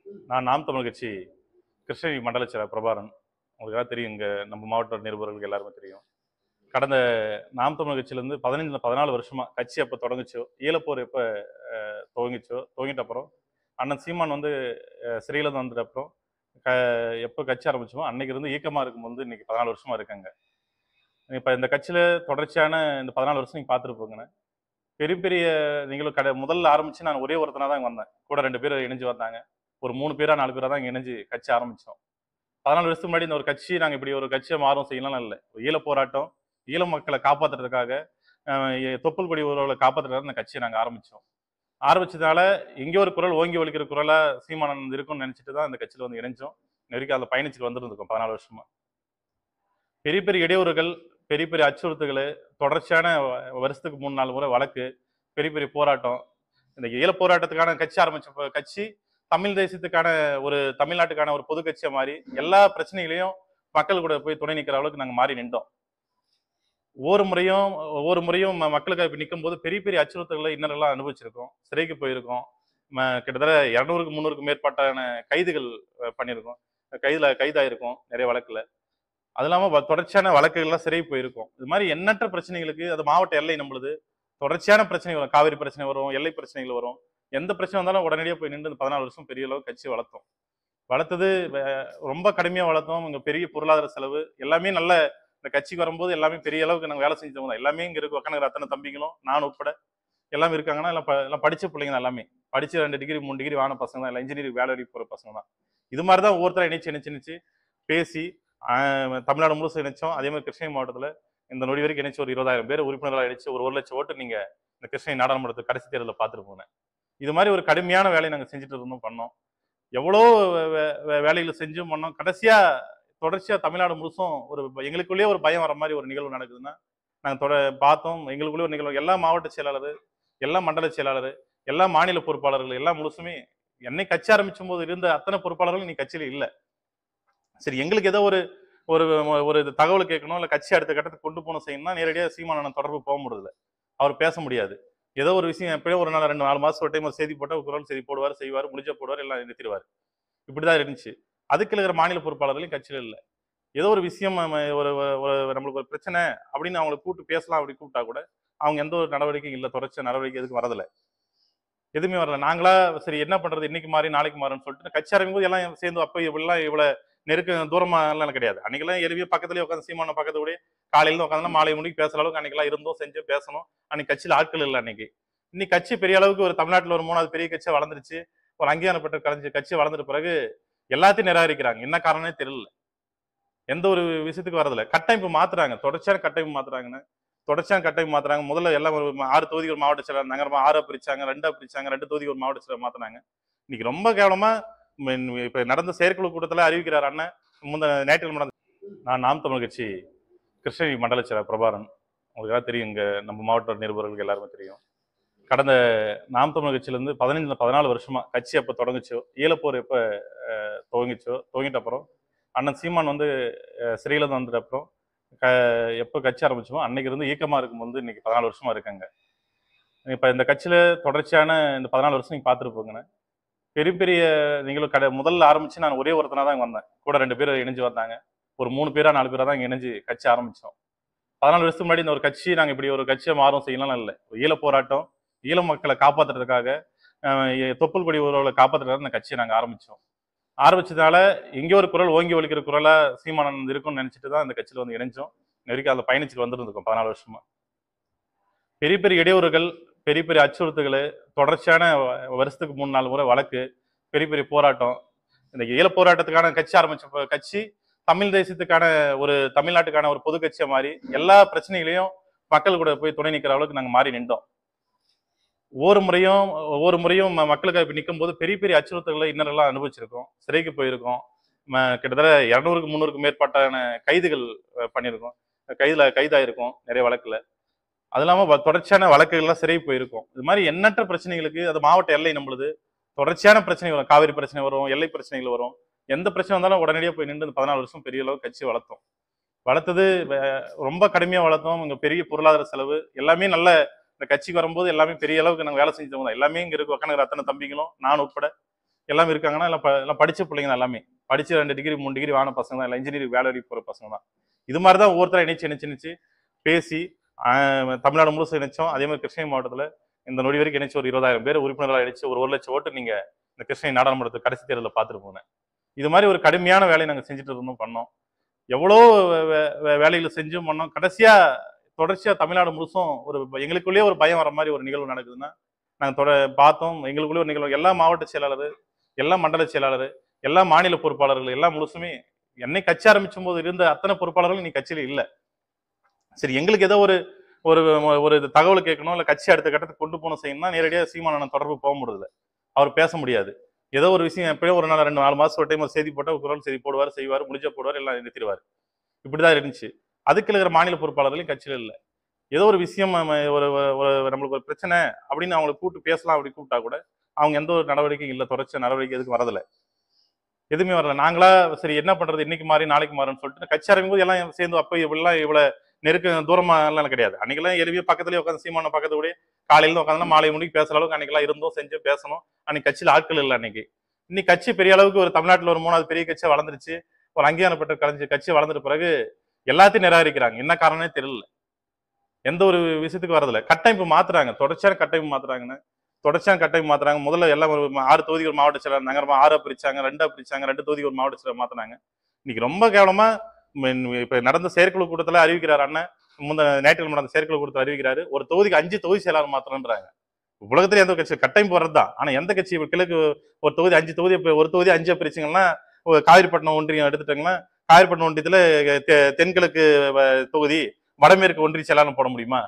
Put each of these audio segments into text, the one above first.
நான் நாம் தமிழ் கட்சி கிருஷ்ணகிரி மண்டல செயலர் பிரபாரன் உங்களுக்காக தெரியும் இங்கே நம்ம மாவட்ட நிருபர்களுக்கு எல்லாருமே தெரியும் கடந்த நாம் தமிழ் கட்சியிலேருந்து பதினஞ்சு பதினாலு வருஷமா கட்சி எப்போ தொடங்குச்சோ ஈழப்போர் எப்போ துவங்கிச்சோ துவங்கிட்ட அப்புறம் அண்ணன் சீமான் வந்து அஹ், சிறையிலேருந்து வந்துட்ட அப்புறம் க எப்போ கட்சி ஆரம்பிச்சோமோ அன்னைக்கு இருந்து இயக்கமாக இருக்கும்போது இன்னைக்கு பதினாலு வருஷமா இருக்காங்க இப்போ இந்த கட்சியில் தொடர்ச்சியான இந்த பதினாலு வருஷம் நீங்கள் பார்த்துருப்போங்கண்ணே பெரிய பெரிய நீங்களும் கடை முதல்ல ஆரம்பிச்சு நான் ஒரே ஒருத்தனா தான் இங்க வந்தேன் கூட ரெண்டு பேர் இணைஞ்சு வந்தாங்க ஒரு மூணு பேரா நாலு பேரா தான் இங்க இணைஞ்சு கட்சி ஆரம்பிச்சோம் பதினாலு வருஷத்துக்கு முன்னாடி இந்த ஒரு கட்சி நாங்க இப்படி ஒரு கட்சியை மாறும் செய்யலாம் இல்லை ஈழ போராட்டம் ஈழ மக்களை காப்பாத்துறதுக்காக அஹ், எ- தொப்புள் கொடி உறவுகளை காப்பாத்துறதுக்காக இந்த கட்சியை நாங்க ஆரம்பிச்சோம் ஆரம்பிச்சதால இங்கே ஒரு குரல் ஓங்கி ஒலிக்கிற குரலா சீமானந்த் இருக்கும்னு நினைச்சிட்டு தான் இந்த கட்சியில வந்து இணைஞ்சோம் நெருக்கி அதில் பயணிச்சுட்டு வந்துருந்துருக்கோம் பதினாலு வருஷமா பெரிய பெரிய இடையூறுகள் பெரிய பெரிய அச்சுறுத்தல்கள் தொடர்ச்சியான வ- வருஷத்துக்கு மூணு நாலு முறை வழக்கு பெரிய பெரிய போராட்டம் இந்த ஈழ போராட்டத்துக்கான கட்சி ஆரம்பிச்ச ப- கட்சி தமிழ் தேசத்துக்கான ஒரு தமிழ்நாட்டுக்கான ஒரு பொது கட்சியா மாறி எல்லா பிரச்சனைகளையும் மக்கள் கூட போய் துணை நிக்கிற அளவுக்கு நாங்க மாறி நின்றோம் ஒவ்வொரு முறையும் ஒவ்வொரு முறையும் ம- மக்களுக்கு இப்ப நிற்கும் போது பெரிய பெரிய அச்சுறுத்தல்களை இன்னரெல்லாம் அனுபவிச்சிருக்கோம் சிறைக்கு போயிருக்கோம் ம- கிட்டத்தட்ட இரநூறுக்கு முந்நூறுக்கு மேற்பட்டான கைதுகள் அஹ், பண்ணியிருக்கோம் கைதுல கைதாயிருக்கோம் நிறைய வழக்குல அது இல்லாம வ- தொடர்ச்சியான வழக்குகள்லாம் சிறை போயிருக்கும் இது மாதிரி எண்ணற்ற பிரச்சனைகளுக்கு அது மாவட்ட எல்லை நம்மளுது தொடர்ச்சியான பிரச்சனை வரும் காவிரி பிரச்சனை வரும் எல்லை பிரச்சனைகள் வரும் எந்த பிரச்சனை வந்தாலும் உடனடியாக போய் நின்று இந்த பதினாலு வருஷம் பெரிய அளவு கட்சி வளர்த்தோம் வளர்த்தது வே- ரொம்ப கடுமையா வளர்த்தோம் இங்க பெரிய பொருளாதார செலவு எல்லாமே நல்ல இந்த கட்சிக்கு வரும்போது எல்லாமே பெரிய அளவுக்கு நாங்கள் வேலை செஞ்சவங்க தான் எல்லாமே இங்க இருக்கு உக்காந்துக்கிற அத்தனை தம்பிங்களும் நான் உட்பட எல்லாமே இருக்காங்கன்னா எல்லாம் ப- எல்லாம் படிச்ச பிள்ளைங்க தான் எல்லாமே படிச்சு ரெண்டு டிகிரி மூணு டிகிரி வாங்கின பசங்க தான் எல்லாம் இன்ஜினியரிங் வேலை வரைக்கும் போற பசங்க தான் இது மாதிரி தான் ஒவ்வொருத்தரும் இணைச்சு இணைச்சு இணைச்சு பேசி ஆஹ், தமிழ்நாடு முழுசும் இணைச்சோம் அதே மாதிரி கிருஷ்ணகிரி மாவட்டத்துல இந்த நொடி வரைக்கும் இணைச்சு ஒரு இருபதாயிரம் பேர் உறுப்பினர்களாக இணைச்சு ஒரு ஒரு லட்சம் ஓட்டு நீங்க இந்த கிருஷ்ணகிரி நாடாளுமன்றத்து கடைசி தேர்தலில் பார்த்துட்டு போனேன் இது மாதிரி ஒரு கடுமையான வேலையை நாங்கள் செஞ்சுட்டு இருந்தோம் பண்ணோம் எவ்வளோ வே- வே- வேலைகளை செஞ்சும் பண்ணோம் கடைசியா தொடர்ச்சியா தமிழ்நாடு முழுசும் ஒரு ப- எங்களுக்குள்ளேயே ஒரு பயம் வர மாதிரி ஒரு நிகழ்வு நடக்குதுன்னா நாங்கள் தொட பார்த்தோம் எங்களுக்குள்ளே ஒரு நிகழ்வு எல்லா மாவட்ட செயலாளர் எல்லா மண்டல செயலாளர் எல்லா மாநில பொறுப்பாளர்கள் எல்லாம் முழுசுமே என்னை கட்சி ஆரம்பிச்சும் போது இருந்த அத்தனை பொறுப்பாளர்களும் நீ கட்சியில இல்ல சரி எங்களுக்கு ஏதோ ஒரு ஒரு ஒரு தகவல் கேட்கணும் இல்ல கட்சி அடுத்த கட்டத்துக்கு கொண்டு போகணும் செய்யணும்னா நேரடியாக சீமானன் தொடர்பு போக முடியல அவர் பேச முடியாது ஏதோ ஒரு விஷயம் எப்படியோ ஒரு நாள் ரெண்டு நாலு மாசம் ஒரு டைம் ஒரு செய்தி போட்டால் குரல் செய்தி போடுவார் செய்வார் முடிஞ்ச போடுவார் எல்லாம் நிறுத்திடுவார் இப்படிதான் இருந்துச்சு அதுக்கு இருக்கிற மாநில பொறுப்பாளர்களையும் கட்சியில இல்லை ஏதோ ஒரு விஷயம் நம்ம ஒரு ஒரு நம்மளுக்கு ஒரு பிரச்சனை அப்படின்னு அவங்களை கூப்பிட்டு பேசலாம் அப்படி கூப்பிட்டா கூட அவங்க எந்த ஒரு நடவடிக்கையும் இல்லை தொடர்ச்சி நடவடிக்கை எதுக்கும் வரதில்லை எதுவுமே வரல நாங்களா சரி என்ன பண்றது இன்னைக்கு மாறி நாளைக்கு மாறுன்னு சொல்லிட்டு கட்சி ஆரம்பிக்கும் போது எல்லாம் சேர்ந்து அப்போ இவ்வளவு இவ்வளவு நெருக்க தூரமா எல்லாம் கிடையாது அன்னைக்கெல்லாம் எருவியே பக்கத்துலயே உட்காந்து சீமான பக்கத்து கூட காலையில உட்காந்து மாலை முடிக்கு பேசுற அளவுக்கு அன்னைக்கெல்லாம் இருந்தோம் செஞ்சோம் பேசணும் அன்னைக்கு கட்சியில ஆட்கள் இல்லை அன்னைக்கு இன்னைக்கு கட்சி பெரிய அளவுக்கு ஒரு தமிழ்நாட்டுல ஒரு மூணாவது பெரிய கட்சியா வளர்ந்துருச்சு ஒரு அங்கீகாரப்பட்ட கலைஞ்சு கட்சி வளர்ந்துட்ட பிறகு எல்லாத்தையும் நிராகரிக்கிறாங்க என்ன காரணமே தெரியல எந்த ஒரு விஷயத்துக்கு வரதில்ல கட்டமைப்பு மாத்துறாங்க தொடர்ச்சியான கட்டமைப்பு மாத்துறாங்கன்னு தொடர்ச்சியான கட்டமைப்பு மாத்துறாங்க முதல்ல எல்லாம் ஒரு ஆறு தொகுதிக்கு ஒரு மாவட்ட செயலர் நகரமா ஆறா பிரிச்சாங்க ரெண்டா பிரிச்சாங்க ரெண்டு தொகுதிக்கு ஒரு மாவட்ட செயலர் மாத்தினாங்க இன்னைக்கு ரொம்ப கேவலமா ம், இப்ப நடந்த செயற்குழு கூட்டத்துல அறிவிக்கிறார் அண்ணன் முந்த ஞாயிற்றுக்கிழமை நடந்த நான் நாம் தமிழ் கட்சி கிருஷ்ணகிரி மண்டல செயலர் பிரபாரன் உங்களுக்காக தெரியும் இங்க நம்ம மாவட்ட நிருபர்களுக்கு எல்லாருமே தெரியும் கடந்த நாம் தமிழ் கட்சியிலேருந்து பதினஞ்சு பதினாலு வருஷமா கட்சி எப்போ தொடங்குச்சோ ஈழப்போர் எப்போ துவங்கிச்சோ துவங்கிட்ட அப்புறம் அண்ணன் சீமான் வந்து அஹ், சிறையிலேருந்து வந்துட்ட அப்புறம் க எப்போ கட்சி ஆரம்பிச்சோமோ அன்னைக்கு இருந்து இயக்கமாக இருக்கும்போது இன்னைக்கு பதினாலு வருஷமா இருக்காங்க இப்போ இந்த கட்சியில தொடர்ச்சியான இந்த பதினாலு வருஷம் நீங்கள் பார்த்துருப்போங்கண்ணே பெரிய பெரிய நீங்களும் கடை முதல்ல ஆரம்பிச்சு நான் ஒரே ஒருத்தனா தான் இங்க வந்தேன் கூட ரெண்டு பேர் இணைஞ்சு வந்தாங்க ஒரு மூணு பேரா நாலு பேரா தான் இங்க இணைஞ்சு கட்சி ஆரம்பிச்சோம் பதினாலு வருஷத்துக்கு முன்னாடி இந்த ஒரு கட்சி நாங்க இப்படி ஒரு கட்சியை மாறும் செய்யலாம் இல்லை ஈழ போராட்டம் ஈழ மக்களை காப்பாத்துறதுக்காக அஹ், எ- தொப்புள் கொடி உறவுகளை காப்பாத்துறதுக்காக இந்த கட்சியை நாங்க ஆரம்பிச்சோம் ஆரம்பிச்சதால இங்கே ஒரு குரல் ஓங்கி ஒலிக்கிற குரலா சீமானந்த் இருக்கும்னு நினைச்சிட்டு தான் இந்த கட்சியில வந்து இணைஞ்சோம் நெருக்கி அதில் பயணிச்சுட்டு வந்துருந்துருக்கோம் பதினாலு வருஷமா பெரிய பெரிய இடையூறுகள் பெரிய பெரிய அச்சுறுத்தல்கள் தொடர்ச்சியான வ- வருஷத்துக்கு மூணு நாலு முறை வழக்கு பெரிய பெரிய போராட்டம் இந்த ஈழ போராட்டத்துக்கான கட்சி ஆரம்பிச்ச ப- கட்சி தமிழ் தேசத்துக்கான ஒரு தமிழ்நாட்டுக்கான ஒரு பொது கட்சியா மாறி எல்லா பிரச்சனைகளையும் மக்கள் கூட போய் துணை நிக்கிற அளவுக்கு நாங்க மாறி நின்றோம் ஒவ்வொரு முறையும் ஒவ்வொரு முறையும் ம- மக்களுக்கு இப்ப நிற்கும் போது பெரிய பெரிய அச்சுறுத்தல்களை இன்னரெல்லாம் அனுபவிச்சிருக்கோம் சிறைக்கு போயிருக்கோம் ம- கிட்டத்தட்ட இரநூறுக்கு முந்நூறுக்கு மேற்பட்டான கைதுகள் அஹ், பண்ணியிருக்கோம் கைதுல கைதாயிருக்கும் நிறைய வழக்குல அது இல்லாம வ- தொடர்ச்சியான வழக்குகள்லாம் சிறை போயிருக்கும் இது மாதிரி எண்ணற்ற பிரச்சனைகளுக்கு அது மாவட்ட எல்லை நம்மளுது தொடர்ச்சியான பிரச்சனை வரும் காவிரி பிரச்சனை வரும் எல்லை பிரச்சனைகள் வரும் எந்த பிரச்சனை வந்தாலும் உடனடியாக போய் நின்று இந்த பதினாலு வருஷம் பெரிய அளவு கட்சி வளர்த்தோம் வளர்த்தது வே- ரொம்ப கடுமையா வளர்த்தோம் இங்க பெரிய பொருளாதார செலவு எல்லாமே நல்ல இந்த கட்சிக்கு வரும்போது எல்லாமே பெரிய அளவுக்கு நாங்கள் வேலை செஞ்சவங்க தான் எல்லாமே இங்க இருக்கு உக்காந்துக்கிற அத்தனை தம்பிங்களும் நான் உட்பட எல்லாமே இருக்காங்கன்னா எல்லாம் ப- எல்லாம் படிச்ச பிள்ளைங்க தான் எல்லாமே படிச்சு ரெண்டு டிகிரி மூணு டிகிரி வாங்கின பசங்க தான் இல்லை இன்ஜினியரிங் வேலை வரைக்கும் போகிற பசங்க தான் இது மாதிரி தான் ஒவ்வொருத்தரும் இணைச்சு இணைச்சு இணைச்சு பேசி ஆஹ், தமிழ்நாடு முழுசும் இணைச்சோம் அதே மாதிரி கிருஷ்ணகிரி மாவட்டத்தில் இந்த நொடி வரைக்கும் இணைச்சு ஒரு இருபதாயிரம் பேர் உறுப்பினர்களாக இணைச்சு ஒரு ஒரு லட்சம் ஓட்டு நீங்க இந்த கிருஷ்ணகிரி நாடாளுமன்றத்து கடைசி தேர்தலில் பார்த்துட்டு போனேன் இது மாதிரி ஒரு கடுமையான வேலையை நாங்கள் செஞ்சுட்டு இருந்தோம் பண்ணோம் எவ்வளோ வே- வே- வேலைகளை செஞ்சும் பண்ணோம் கடைசியா தொடர்ச்சியா தமிழ்நாடு முழுசும் ஒரு ப- எங்களுக்குள்ளேயே ஒரு பயம் வர மாதிரி ஒரு நிகழ்வு நடக்குதுன்னா நாங்கள் தொட பார்த்தோம் எங்களுக்குள்ளே ஒரு நிகழ்வு எல்லா மாவட்ட செயலாளர் எல்லா மண்டல செயலாளர் எல்லா மாநில பொறுப்பாளர்கள் எல்லாம் முழுசுமே என்னை கட்சி ஆரம்பிச்சும் போது இருந்த அத்தனை பொறுப்பாளர்கள் நீ கட்சியில இல்ல சரி எங்களுக்கு ஏதோ ஒரு ஒரு ஒரு தகவல் கேட்கணும் இல்ல கட்சி அடுத்த கட்டத்துக்கு கொண்டு போகணும் செய்யணும்னா நேரடியாக சீமான தொடர்பு போக முடியல அவர் பேச முடியாது ஏதோ ஒரு விஷயம் எப்படியோ ஒரு நாள் ரெண்டு நாலு மாசம் ஒரு டைம் ஒரு செய்தி போட்டால் குரல் செய்தி போடுவார் செய்வார் முடிஞ்ச போடுவார் எல்லாம் நிறுத்திடுவார் இப்படிதான் இருந்துச்சு அதுக்கு இருக்கிற மாநில பொறுப்பாளர்களையும் கட்சியில இல்லை ஏதோ ஒரு விஷயம் நம்ம ஒரு ஒரு- ஒரு நம்மளுக்கு ஒரு பிரச்சனை அப்படின்னு அவங்களை கூப்பிட்டு பேசலாம் அப்படி கூப்பிட்டா கூட அவங்க எந்த ஒரு நடவடிக்கையும் இல்லை தொடர்ச்சி நடவடிக்கை எதுக்கும் வரதில்லை எதுவுமே வரல நாங்களா சரி என்ன பண்றது இன்னைக்கு மாறி நாளைக்கு மாறுன்னு சொல்லிட்டு கட்சி ஆரம்பிக்கும் போது எல்லாம் சேர்ந்து அப்போ இவ்வளவு இவ்வளவு நெருக்க தூரமா எல்லாம் கிடையாது அன்னைக்கெல்லாம் எருவியே பக்கத்துலயே உட்காந்து சீமான பக்கத்து கூட காலையில உட்காந்து மாலை முடிக்கு பேசுற அளவுக்கு அன்னைக்கெல்லாம் இருந்தோம் செஞ்சோம் பேசணும் அன்னைக்கு கட்சியில் ஆட்கள் இல்லை அன்னைக்கு இன்னைக்கு கட்சி பெரிய அளவுக்கு ஒரு தமிழ்நாட்டுல ஒரு மூணாவது பெரிய கட்சியா வளர்ந்துருச்சு ஒரு அங்கீகாரம் பெற்ற கலைஞர் கட்சி வளர்ந்துட்ட பிறகு எல்லாத்தையும் நிராகரிக்கிறாங்க என்ன காரணமே தெரியல எந்த ஒரு விஷயத்துக்கு வரதில்ல கட்டமைப்பு மாத்துறாங்க தொடர்ச்சியான கட்டமைப்பு மாத்துறாங்கன்னு தொடர்ச்சியான கட்டமைப்பு மாத்துறாங்க முதல்ல எல்லாம் ஒரு ம- ஆறு தொகுதி ஒரு மாவட்ட செயலர் நகரமா ஆறா பிரிச்சாங்க ரெண்டா பிரிச்சாங்க ரெண்டு தொகுதி ஒரு மாவட்ட செயலர் மாத்துனாங்க இன்னைக்கு ரொம்ப கேவலமா ம், இப்ப நடந்த செயற்குழு கூட்டத்துல அறிவிக்கிறார் அண்ணன் முந்த ஞாயிற்றுக்கிழமை நடந்த செயற்குழு கூட்டத்தில் அறிவிக்கிறாரு ஒரு தொகுதிக்கு அஞ்சு தொகுதி செயலாளர் மாத்திரன்றாங்க உலகத்துல எந்த கட்சி கட்டமைப்பு வர்றதுதான் ஆனா எந்த கட்சி இப்ப கிழக்கு ஒரு தொகுதி அஞ்சு தொகுதி இப்ப ஒரு தொகுதி அஞ்சா பிரிச்சிங்கன்னா ஒரு காவிரிப்பட்டினம் ஒன்றியம் எடுத்துட்டாங்கன்னா காவிரிப்பட்டினம் ஒன்றியத்துல தெ- தென்கிழக்கு வ- தொகுதி வடமேற்கு ஒன்றிய செயலாளர் போட முடியுமா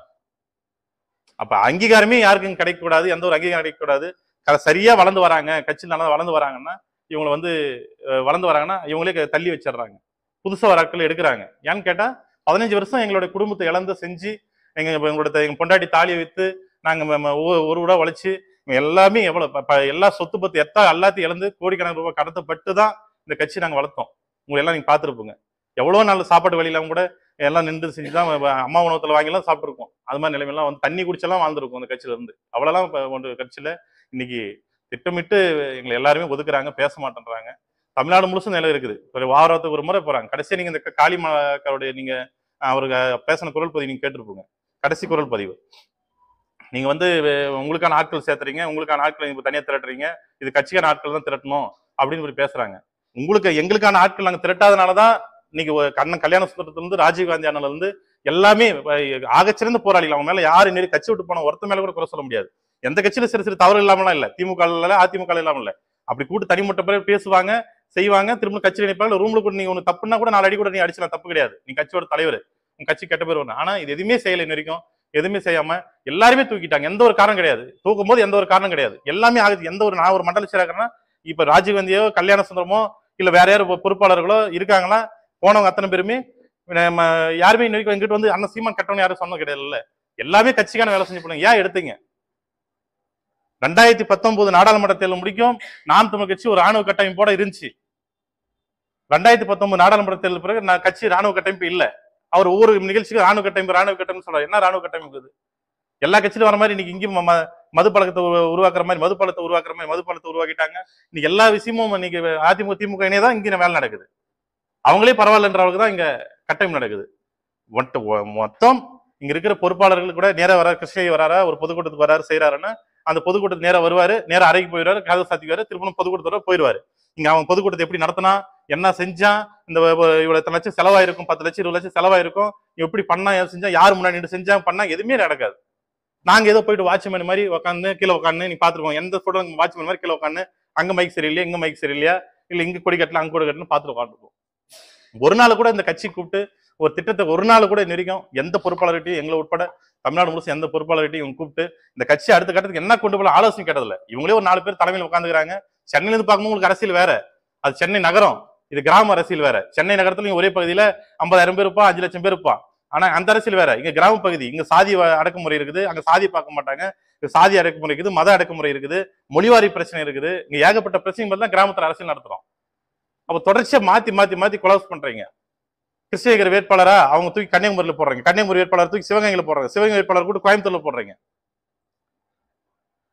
அப்ப அங்கீகாரமே யாருக்கும் கிடைக்கக்கூடாது எந்த ஒரு அங்கீகாரம் கிடைக்கக்கூடாது க- சரியா வளர்ந்து வராங்க கட்சியில் நல்லா வளர்ந்து வராங்கன்னா இவங்களை வந்து அஹ், வளர்ந்து வராங்கன்னா இவங்களே க- தள்ளி வச்சிடுறாங்க புதுசா வர ஆட்கள் எடுக்கிறாங்க ஏன்னு கேட்டா பதினஞ்சு வருஷம் எங்களுடைய குடும்பத்தை இழந்து செஞ்சு எங்க இப்ப எங்களோட த- எங்க பொண்டாட்டி தாலியை வித்து நாங்க ம- ம- ஒ- ஒரு விட உழைச்சு எல்லாமே எவ்வளவு ப- ப- எல்லா சொத்து பத்து எத்தா எல்லாத்தையும் இழந்து கோடிக்கணக்கான ரூபாய் கடத்தப்பட்டு தான் இந்த கட்சி நாங்க வளர்த்தோம் உங்களை எல்லாம் நீங்க பார்த்துருப்போங்க எவ்வளவு நாள் சாப்பாடு வழியெல்லாம் கூட எல்லாம் நின்று செஞ்சு தான் அம்மா உணவகத்துல வாங்கிலாம் சாப்பிட்டுருக்கோம் அது மாதிரி நிலைமையெல்லாம் வந்து தண்ணி குடிச்செல்லாம் வாழ்ந்துருக்கும் அந்த கட்சியில இருந்து அவ்வளோலாம் இப்போ ஒன்று கட்சியில இன்னைக்கு திட்டமிட்டு எங்களை எல்லாருமே ஒதுக்குறாங்க பேச மாட்டேன்றாங்க தமிழ்நாடு முழுசும் நிலை இருக்குது ஒரு வாரத்துக்கு ஒரு முறை போறாங்க கடைசியா நீங்க இந்த காளிமாக்காவுடைய நீங்க அவருக்கு பேசின குரல் பதிவு நீங்க கேட்டிருப்பீங்க கடைசி குரல் பதிவு நீங்க வந்து வே- உங்களுக்கான ஆட்கள் சேர்த்துறீங்க உங்களுக்கான ஆட்களை இப்ப தனியா திரட்டுறீங்க இது கட்சிக்கான ஆட்கள் தான் திரட்டணும் அப்படின்னு இப்படி பேசுறாங்க உங்களுக்கு எங்களுக்கான ஆட்கள் நாங்க திரட்டாதனாலதான் இன்னைக்கு ஒரு கண்ணன் கல்யாண சுந்தரத்துல இருந்து ராஜீவ்காந்தி அண்ணல இருந்து எல்லாமே அஹ், ஆகச்சிறந்த போராளிகள் அவங்க மேல யாரு இன்னைக்கு கட்சி விட்டு போன ஒருத்த மேல கூட குறை சொல்ல முடியாது எந்த கட்சியில சிறு சிறு தவறு இல்லாமலாம் இல்ல திமுக இல்ல அதிமுக இல்லாம இல்ல அப்படி கூட்டு தனிமட்ட பேர் பேசுவாங்க செய்வாங்க திரும்ப கட்சியில் நினைப்பாங்க ரூம்ல கூட நீங்க ஒண்ணு தப்புன்னா கூட நாலு அடி கூட நீ அடிச்சலாம் தப்பு கிடையாது நீ கட்சியோட தலைவர் உங்க கட்சி கெட்ட பேர் ஒண்ணு ஆனா இது எதுவுமே செய்யல இன்ன வரைக்கும் எதுவுமே செய்யாம எல்லாருமே தூக்கிட்டாங்க எந்த ஒரு காரணம் கிடையாது தூக்கும் போது எந்த ஒரு காரணம் கிடையாது எல்லாமே ஆகுது எந்த ஒரு நான் ஒரு மண்டல செயலாளர்னா இப்ப ராஜீவ்காந்தியோ கல்யாண சுந்தரமோ இல்ல வேற யாரும் பொ- பொறுப்பாளர்களோ இருக்காங்களா போனவங்க அத்தனை பேருமே நம்ம யாருமே இன்ன வரைக்கும் எங்கிட்ட வந்து அண்ணன் சீமான் கட்டணும் யாரும் சொன்னது கிடையாது எல்லாமே கட்சிக்கான வேலை செஞ்சு போனாங்க ஏன் எடுத்தீங்க ரெண்டாயிரத்தி பத்தொன்பது நாடாளுமன்ற தேர்தல் முடிக்கும் நாம் தமிழ் கட்சி ஒரு ராணுவ கட்டமைப்போட இருந்துச்சு ரெண்டாயிரத்தி பத்தொன்பது நாடாளுமன்ற தேர்தல் பிறகு நான் கட்சி ராணுவ கட்டமைப்பு இல்ல அவர் ஒவ்வொரு நிகழ்ச்சிக்கு ராணுவ கட்டமைப்பு ராணுவ கட்டமைப்பு சொல்றாரு என்ன ராணுவ கட்டமைப்பு இது எல்லா கட்சியிலும் வர மாதிரி இன்னைக்கு இங்கேயும் ம- மது பழக்கத்தை உரு- உருவாக்குற மாதிரி மது பழத்தை உருவாக்குற மாதிரி மது பழத்தை உருவாக்கிட்டாங்க இன்னைக்கு எல்லா விஷயமும் இன்னைக்கு அதிமுக திமுக இணையே தான் இங்க வேலை நடக்குது அவங்களே பரவாயில்லன்ற அளவுக்கு தான் இங்க கட்டமைப்பு நடக்குது மொத்த- ஒ- மொத்தம் இங்க இருக்கிற பொறுப்பாளர்கள் கூட நேரா வர கிருஷ்ணகிரி வராரா ஒரு பொதுக்கூட்டத்துக்கு வராரு செய்யறாருன்னா அந்த பொதுக்கூட்டத்துக்கு நேரா வருவாரு நேரா அறைக்கு போயிடுவாரு கதவு சாத்திக்குவாரு திரும்ப பொதுக்கூட்டத்தோட போயிடுவாரு இங்க அவன் பொதுக்கூட்டத்தை எப்படி நடத்தினா என்ன செஞ்சான் இந்த வ- வ- இவ்வளவு இத்தனை லட்சம் செலவாயிருக்கும் பத்து லட்சம் இருபது லட்சம் செலவாயிருக்கும் இவன் எப்படி பண்ணா ஏன் செஞ்சா யார் முன்னாடி நின்று செஞ்சா பண்ணா எதுவுமே நடக்காது நாங்க ஏதோ போயிட்டு வாட்ச்மேன் மாதிரி உட்காந்து கீழே உட்காந்து நீ பாத்துருக்கோம் எந்த போட்டோ வாட்ச்மேன் மாதிரி கீழே உட்காந்து அங்க மைக் சரியில்லையா இங்க மைக் சரியில்லையா இல்ல இங்க கொடி கட்டல அங்க கொடி கட்டணும் பாத்துட்டு உட்காந்துருக்கோம் ஒரு நாள் கூட இந்த கட்சி கூப்பிட்டு ஒரு திட்டத்தை ஒரு நாள் கூட இன்ன வரைக்கும் எந்த பொறுப்பாளர்கிட்டையும் எங்களை உட்பட தமிழ்நாடு முழுசும் எந்த பொறுப்பாளர்கிட்டையும் இவங்க கூப்பிட்டு இந்த கட்சி அடுத்த கட்டத்துக்கு என்ன கொண்டு போல ஆலோசனை கேட்டதில்ல இவங்களே ஒரு நாலு பேர் தலைமையில் உட்காந்துக்கிறாங்க சென்னையில இருந்து பார்க்கும்போது உங்களுக்கு அரசியல் வேற அது சென்னை நகரம் இது கிராம அரசியல் வேற சென்னை நகரத்துல இங்க ஒரே பகுதியில ஐம்பதாயிரம் பேர் இருப்பான் அஞ்சு லட்சம் பேர் இருப்பான் ஆனா அந்த அரசியல் வேற இங்க கிராம பகுதி இங்க சாதி வ- அடக்குமுறை இருக்குது அங்க சாதி பார்க்க மாட்டாங்க இங்க சாதி அடக்குமுறை இருக்குது மத அடக்குமுறை இருக்குது மொழிவாரி பிரச்சனை இருக்குது இங்க ஏகப்பட்ட பிரச்சனை தான் கிராமத்துல அரசியல் நடத்துறோம் அப்ப தொடர்ச்சியா மாத்தி மாத்தி மாத்தி கொலாப்ஸ் பண்றீங்க கிருஷ்ணகிரி வேட்பாளரா அவங்க தூக்கி கன்னியாகுமரியில போடுறாங்க கன்னியாகுமரி வேட்பாளர் தூக்கி சிவகங்கையில போடுறாங்க சிவகங்கை வேட்பாளர் கூட கோயம்புத்தூர்ல போடுறீங்க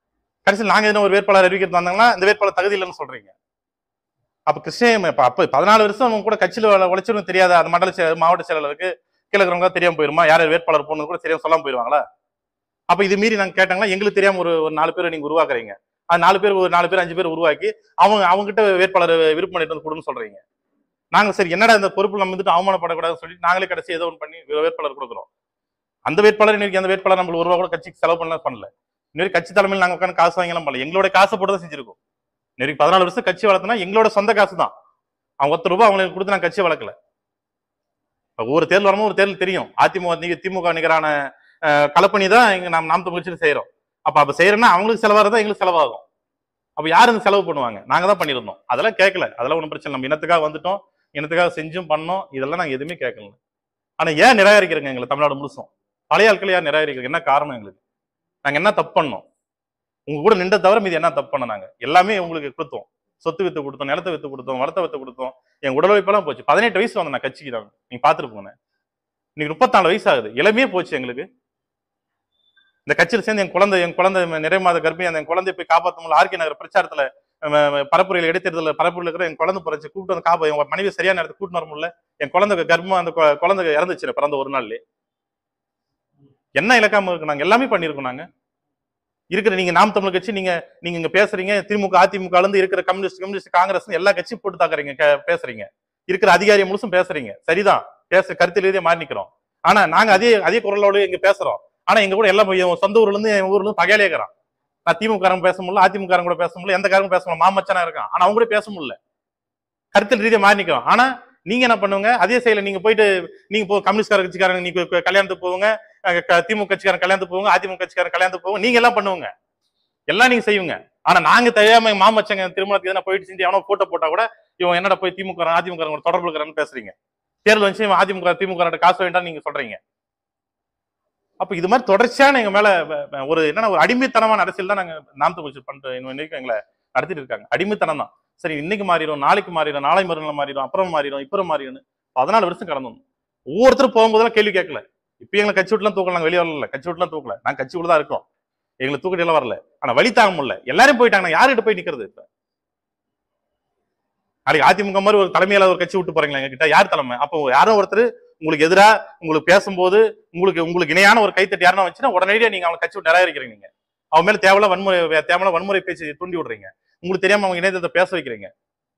கடைசியில் நாங்க எதுனா ஒரு வேட்பாளர் அறிவிக்கிறது வந்தாங்கன்னா இந்த வேட்பாளர் தகுதி இல்லைன்னு சொல்றீங்க அப்ப கிருஷ்ணகிரி இப்ப அப்ப பதினாலு வருஷம் அவங்க கூட கட்சியில உழ- உழைச்சவனுக்கு தெரியாத அந்த மண்டல செயலர் மாவட்ட செயலாளருக்கு கீழே இருக்கிறவங்க தெரியாம போயிருமா யார் யார் வேட்பாளர் போனது கூட தெரியாம சொல்லாம போயிருவாங்களா அப்ப இது மீறி நாங்க கேட்டாங்களா எங்களுக்கு தெரியாம ஒரு ஒரு நாலு பேரை நீங்க உருவாக்குறீங்க அது நாலு பேர் ஒரு நாலு பேர் அஞ்சு பேர் உருவாக்கி அவங்க அவங்க கிட்ட வேட்பாளர் விருப்பம் பண்ணிட்டு வந்து கொடுன்னு சொல்றீங்க நாங்க சரி என்னடா இந்த பொறுப்பு நம்ம வந்துட்டு அவமானப்படக்கூடாதுன்னு சொல்லி நாங்களே கடைசி ஏதோ ஒன்று பண்ணி வே- வேட்பாளர் கொடுக்குறோம் அந்த வேட்பாளர் இன்னைக்கு அந்த வேட்பாளர் நம்மளுக்கு ஒரு ரூபா கூட கட்சிக்கு செலவு பண்ணலாம் பண்ணல இன்னொரு கட்சி தலைமையில் நாங்க உட்காந்து காசு வாங்கலாம் பண்ணல எங்களோட காசை போட்டு தான் செஞ்சிருக்கோம் இன்னைக்கு பதினாலு வருஷம் கட்சி வளர்த்தனா எங்களோட சொந்த காசு தான் அவங்க ஒத்த ரூபாய் அவங்களுக்கு கொடுத்து நான் கட்சி வளர்க்கல இப்ப ஒவ்வொரு தேர்தல் வரும்போது ஒரு தேர்தல் தெரியும் அதிமுக நிக- திமுக நிகரான அஹ், களப்பணி தான் இங்க நாம் நாம் தமிழ்ச்சியில் செய்யறோம் அப்ப அப்ப செய்யறோம்னா அவங்களுக்கு செலவாகிறதா எங்களுக்கு செலவாகும் அப்ப யாரு இந்த செலவு பண்ணுவாங்க நாங்க தான் பண்ணியிருந்தோம் அதெல்லாம் கேட்கல அதெல்லாம் ஒன்றும் பிரச்சனை இல்லை. நம்ம இனத்துக்காக வந்துட்டோம் இனத்துக்காக செஞ்சும் பண்ணோம் இதெல்லாம் நாங்க எதுவுமே கேட்கல ஆனா ஏன் நிராகரிக்கிறீங்க எங்களை தமிழ்நாடு முழுசும் பழைய ஆட்களை யார் நிராகரிக்கிறீங்க என்ன காரணம் எங்களுக்கு நாங்க என்ன தப்பு பண்ணோம் உங்க கூட நின்ற தவிர மீது என்ன தப்பு பண்ண நாங்க எல்லாமே உங்களுக்கு கொடுத்தோம் சொத்து வித்து கொடுத்தோம் நிலத்தை வித்து கொடுத்தோம் வளத்தை வித்து கொடுத்தோம் என் உடல் உழைப்பெல்லாம் போச்சு பதினெட்டு வயசுல வந்து நான் கட்சிக்கு தான் நீங்க பாத்துட்டு போனேன் இன்னைக்கு முப்பத்தாலு வயசு ஆகுது இளமையே போச்சு எங்களுக்கு இந்த கட்சியில் சேர்ந்து என் குழந்தை என் குழந்தை நிறைய மாத கர்ப்பிணி அந்த என் குழந்தைய போய் காப்பாற்ற முடியல ஆர்கே நகர் பிரச்சாரத்துல அஹ், பரப்புரையில் இடைத்தேர்தல் பரப்புரையில் இருக்கிற என் குழந்தை பிறச்சு கூப்பிட்டு வந்து காப்பா என் மனைவி சரியான நேரத்துக்கு கூட்டிட்டு வர முடியல என் குழந்தை கர்ப்பம் அந்த கு- குழந்தை இறந்துச்சு பிறந்த ஒரு நாள்லயே என்ன இலக்காம இருக்கு நாங்க எல்லாமே பண்ணியிருக்கோம் நாங்க இருக்கிற நீங்க நாம் தமிழ் கட்சி நீங்க நீங்க இங்க பேசுறீங்க திமுக அதிமுக இருந்து இருக்கிற கம்யூனிஸ்ட் கம்யூனிஸ்ட் காங்கிரஸ் எல்லா கட்சியும் போட்டு தாக்குறீங்க கே- பேசுறீங்க இருக்கிற அதிகாரி முழுசும் பேசுறீங்க சரிதான் பேச கருத்து ரீதியா மாறி நிக்கிறோம் ஆனா நாங்க அதே அதே குரலோட இங்க பேசுறோம் ஆனா எங்க கூட எல்லாம் என் சொந்த ஊர்ல இருந்து என் ஊர்ல இருந்து பகையாலே இருக்கிறான் நான் திமுக காரங்க பேச முடியல அதிமுக காரங்க கூட பேச முடியல எந்த காரங்க பேச முடியல மாமச்சானா இருக்கான் ஆனா அவங்க கூட பேச முடியல கருத்து ரீதியா மாறி நிக்கிறோம் ஆனா நீங்க என்ன பண்ணுவீங்க அதே செயல நீங்க போயிட்டு நீங்க போ கம்யூனிஸ்ட் கட்சிக்காரங்க நீங்க க- கல்யாணத்துக்கு போவீங்க அஹ் க- திமுக கட்சிக்காரன் கல்யாணத்துக்கு போவாங்க அதிமுக கட்சிக்காரன் கல்யாணத்துக்கு போவாங்க நீங்க எல்லாம் பண்ணுவீங்க எல்லாம் நீங்க செய்வீங்க ஆனா நாங்க தெரியாம மாமச்சங்க திருமணத்துக்கு எதனா போயிட்டு செஞ்சு எவனோ போட்டோ போட்டா கூட இவன் என்னடா போய் திமுக காரன், அதிமுக காரங்க கூட தொடர்பு இருக்கிறான்னு பேசுறீங்க தேர்தல் வந்து இவன் அதிமுக திமுக காரன்ட்ட காசு வேண்டாம் நீங்க சொல்றீங்க அப்ப இது மாதிரி தொடர்ச்சியான எங்க மேல வ- வ- ஒரு என்னன்னா ஒரு அடிமைத்தனமான அரசியல் தான் நாங்க நாம் தமிழ் பண்ணிட்டு இன்னைக்கு எங்களை நடத்திட்டு இருக்காங்க அடிமைத்தனம் தான் சரி இன்னைக்கு மாறிடும் நாளைக்கு மாறிடும் நாளை மறுநாள் மாறிடும் அப்புறம் மாறிடும் இப்புறம் மாறிடும் பதினாலு வருஷம் கடந்தோம் ஒவ்வொருத்தரும் போகும்போதெல்லாம் கேள்வி கேட்கல இப்ப எங்களை கட்சி விட்டுலாம் தூக்கல நாங்க வெளியே வரல கட்சி விட்டுலாம் தூக்கல நாங்க கட்சி விட்டு தான் இருக்கோம் எங்களை தூக்கிட்டு எல்லாம் வரல ஆனா வழி தாங்க முடியல எல்லாரும் போயிட்டாங்க நான் யார்கிட்ட போய் நிக்கிறது இப்ப நாளைக்கு அதிமுக மாதிரி ஒரு தலைமையில ஒரு கட்சி விட்டு போறீங்களா எங்க கிட்ட யார் தலைமை அப்போ யாரோ ஒருத்தர் உங்களுக்கு எதிரா உங்களுக்கு பேசும்போது உங்களுக்கு உங்களுக்கு இணையான ஒரு கைத்தட்டு யாருன்னா வச்சுன்னா உடனடியாக நீங்க அவங்க கட்சி விட்டு நிராகரிக்கிறீங்க நீங்க அவன் மேல தேவையில்ல வன்முறை தேவையில்ல வன்முறை பேச்சு தூண்டி விடுறீங்க உங்களுக்கு தெரியாம அவங்க இணையத்தை பேச வைக்கிறீங்க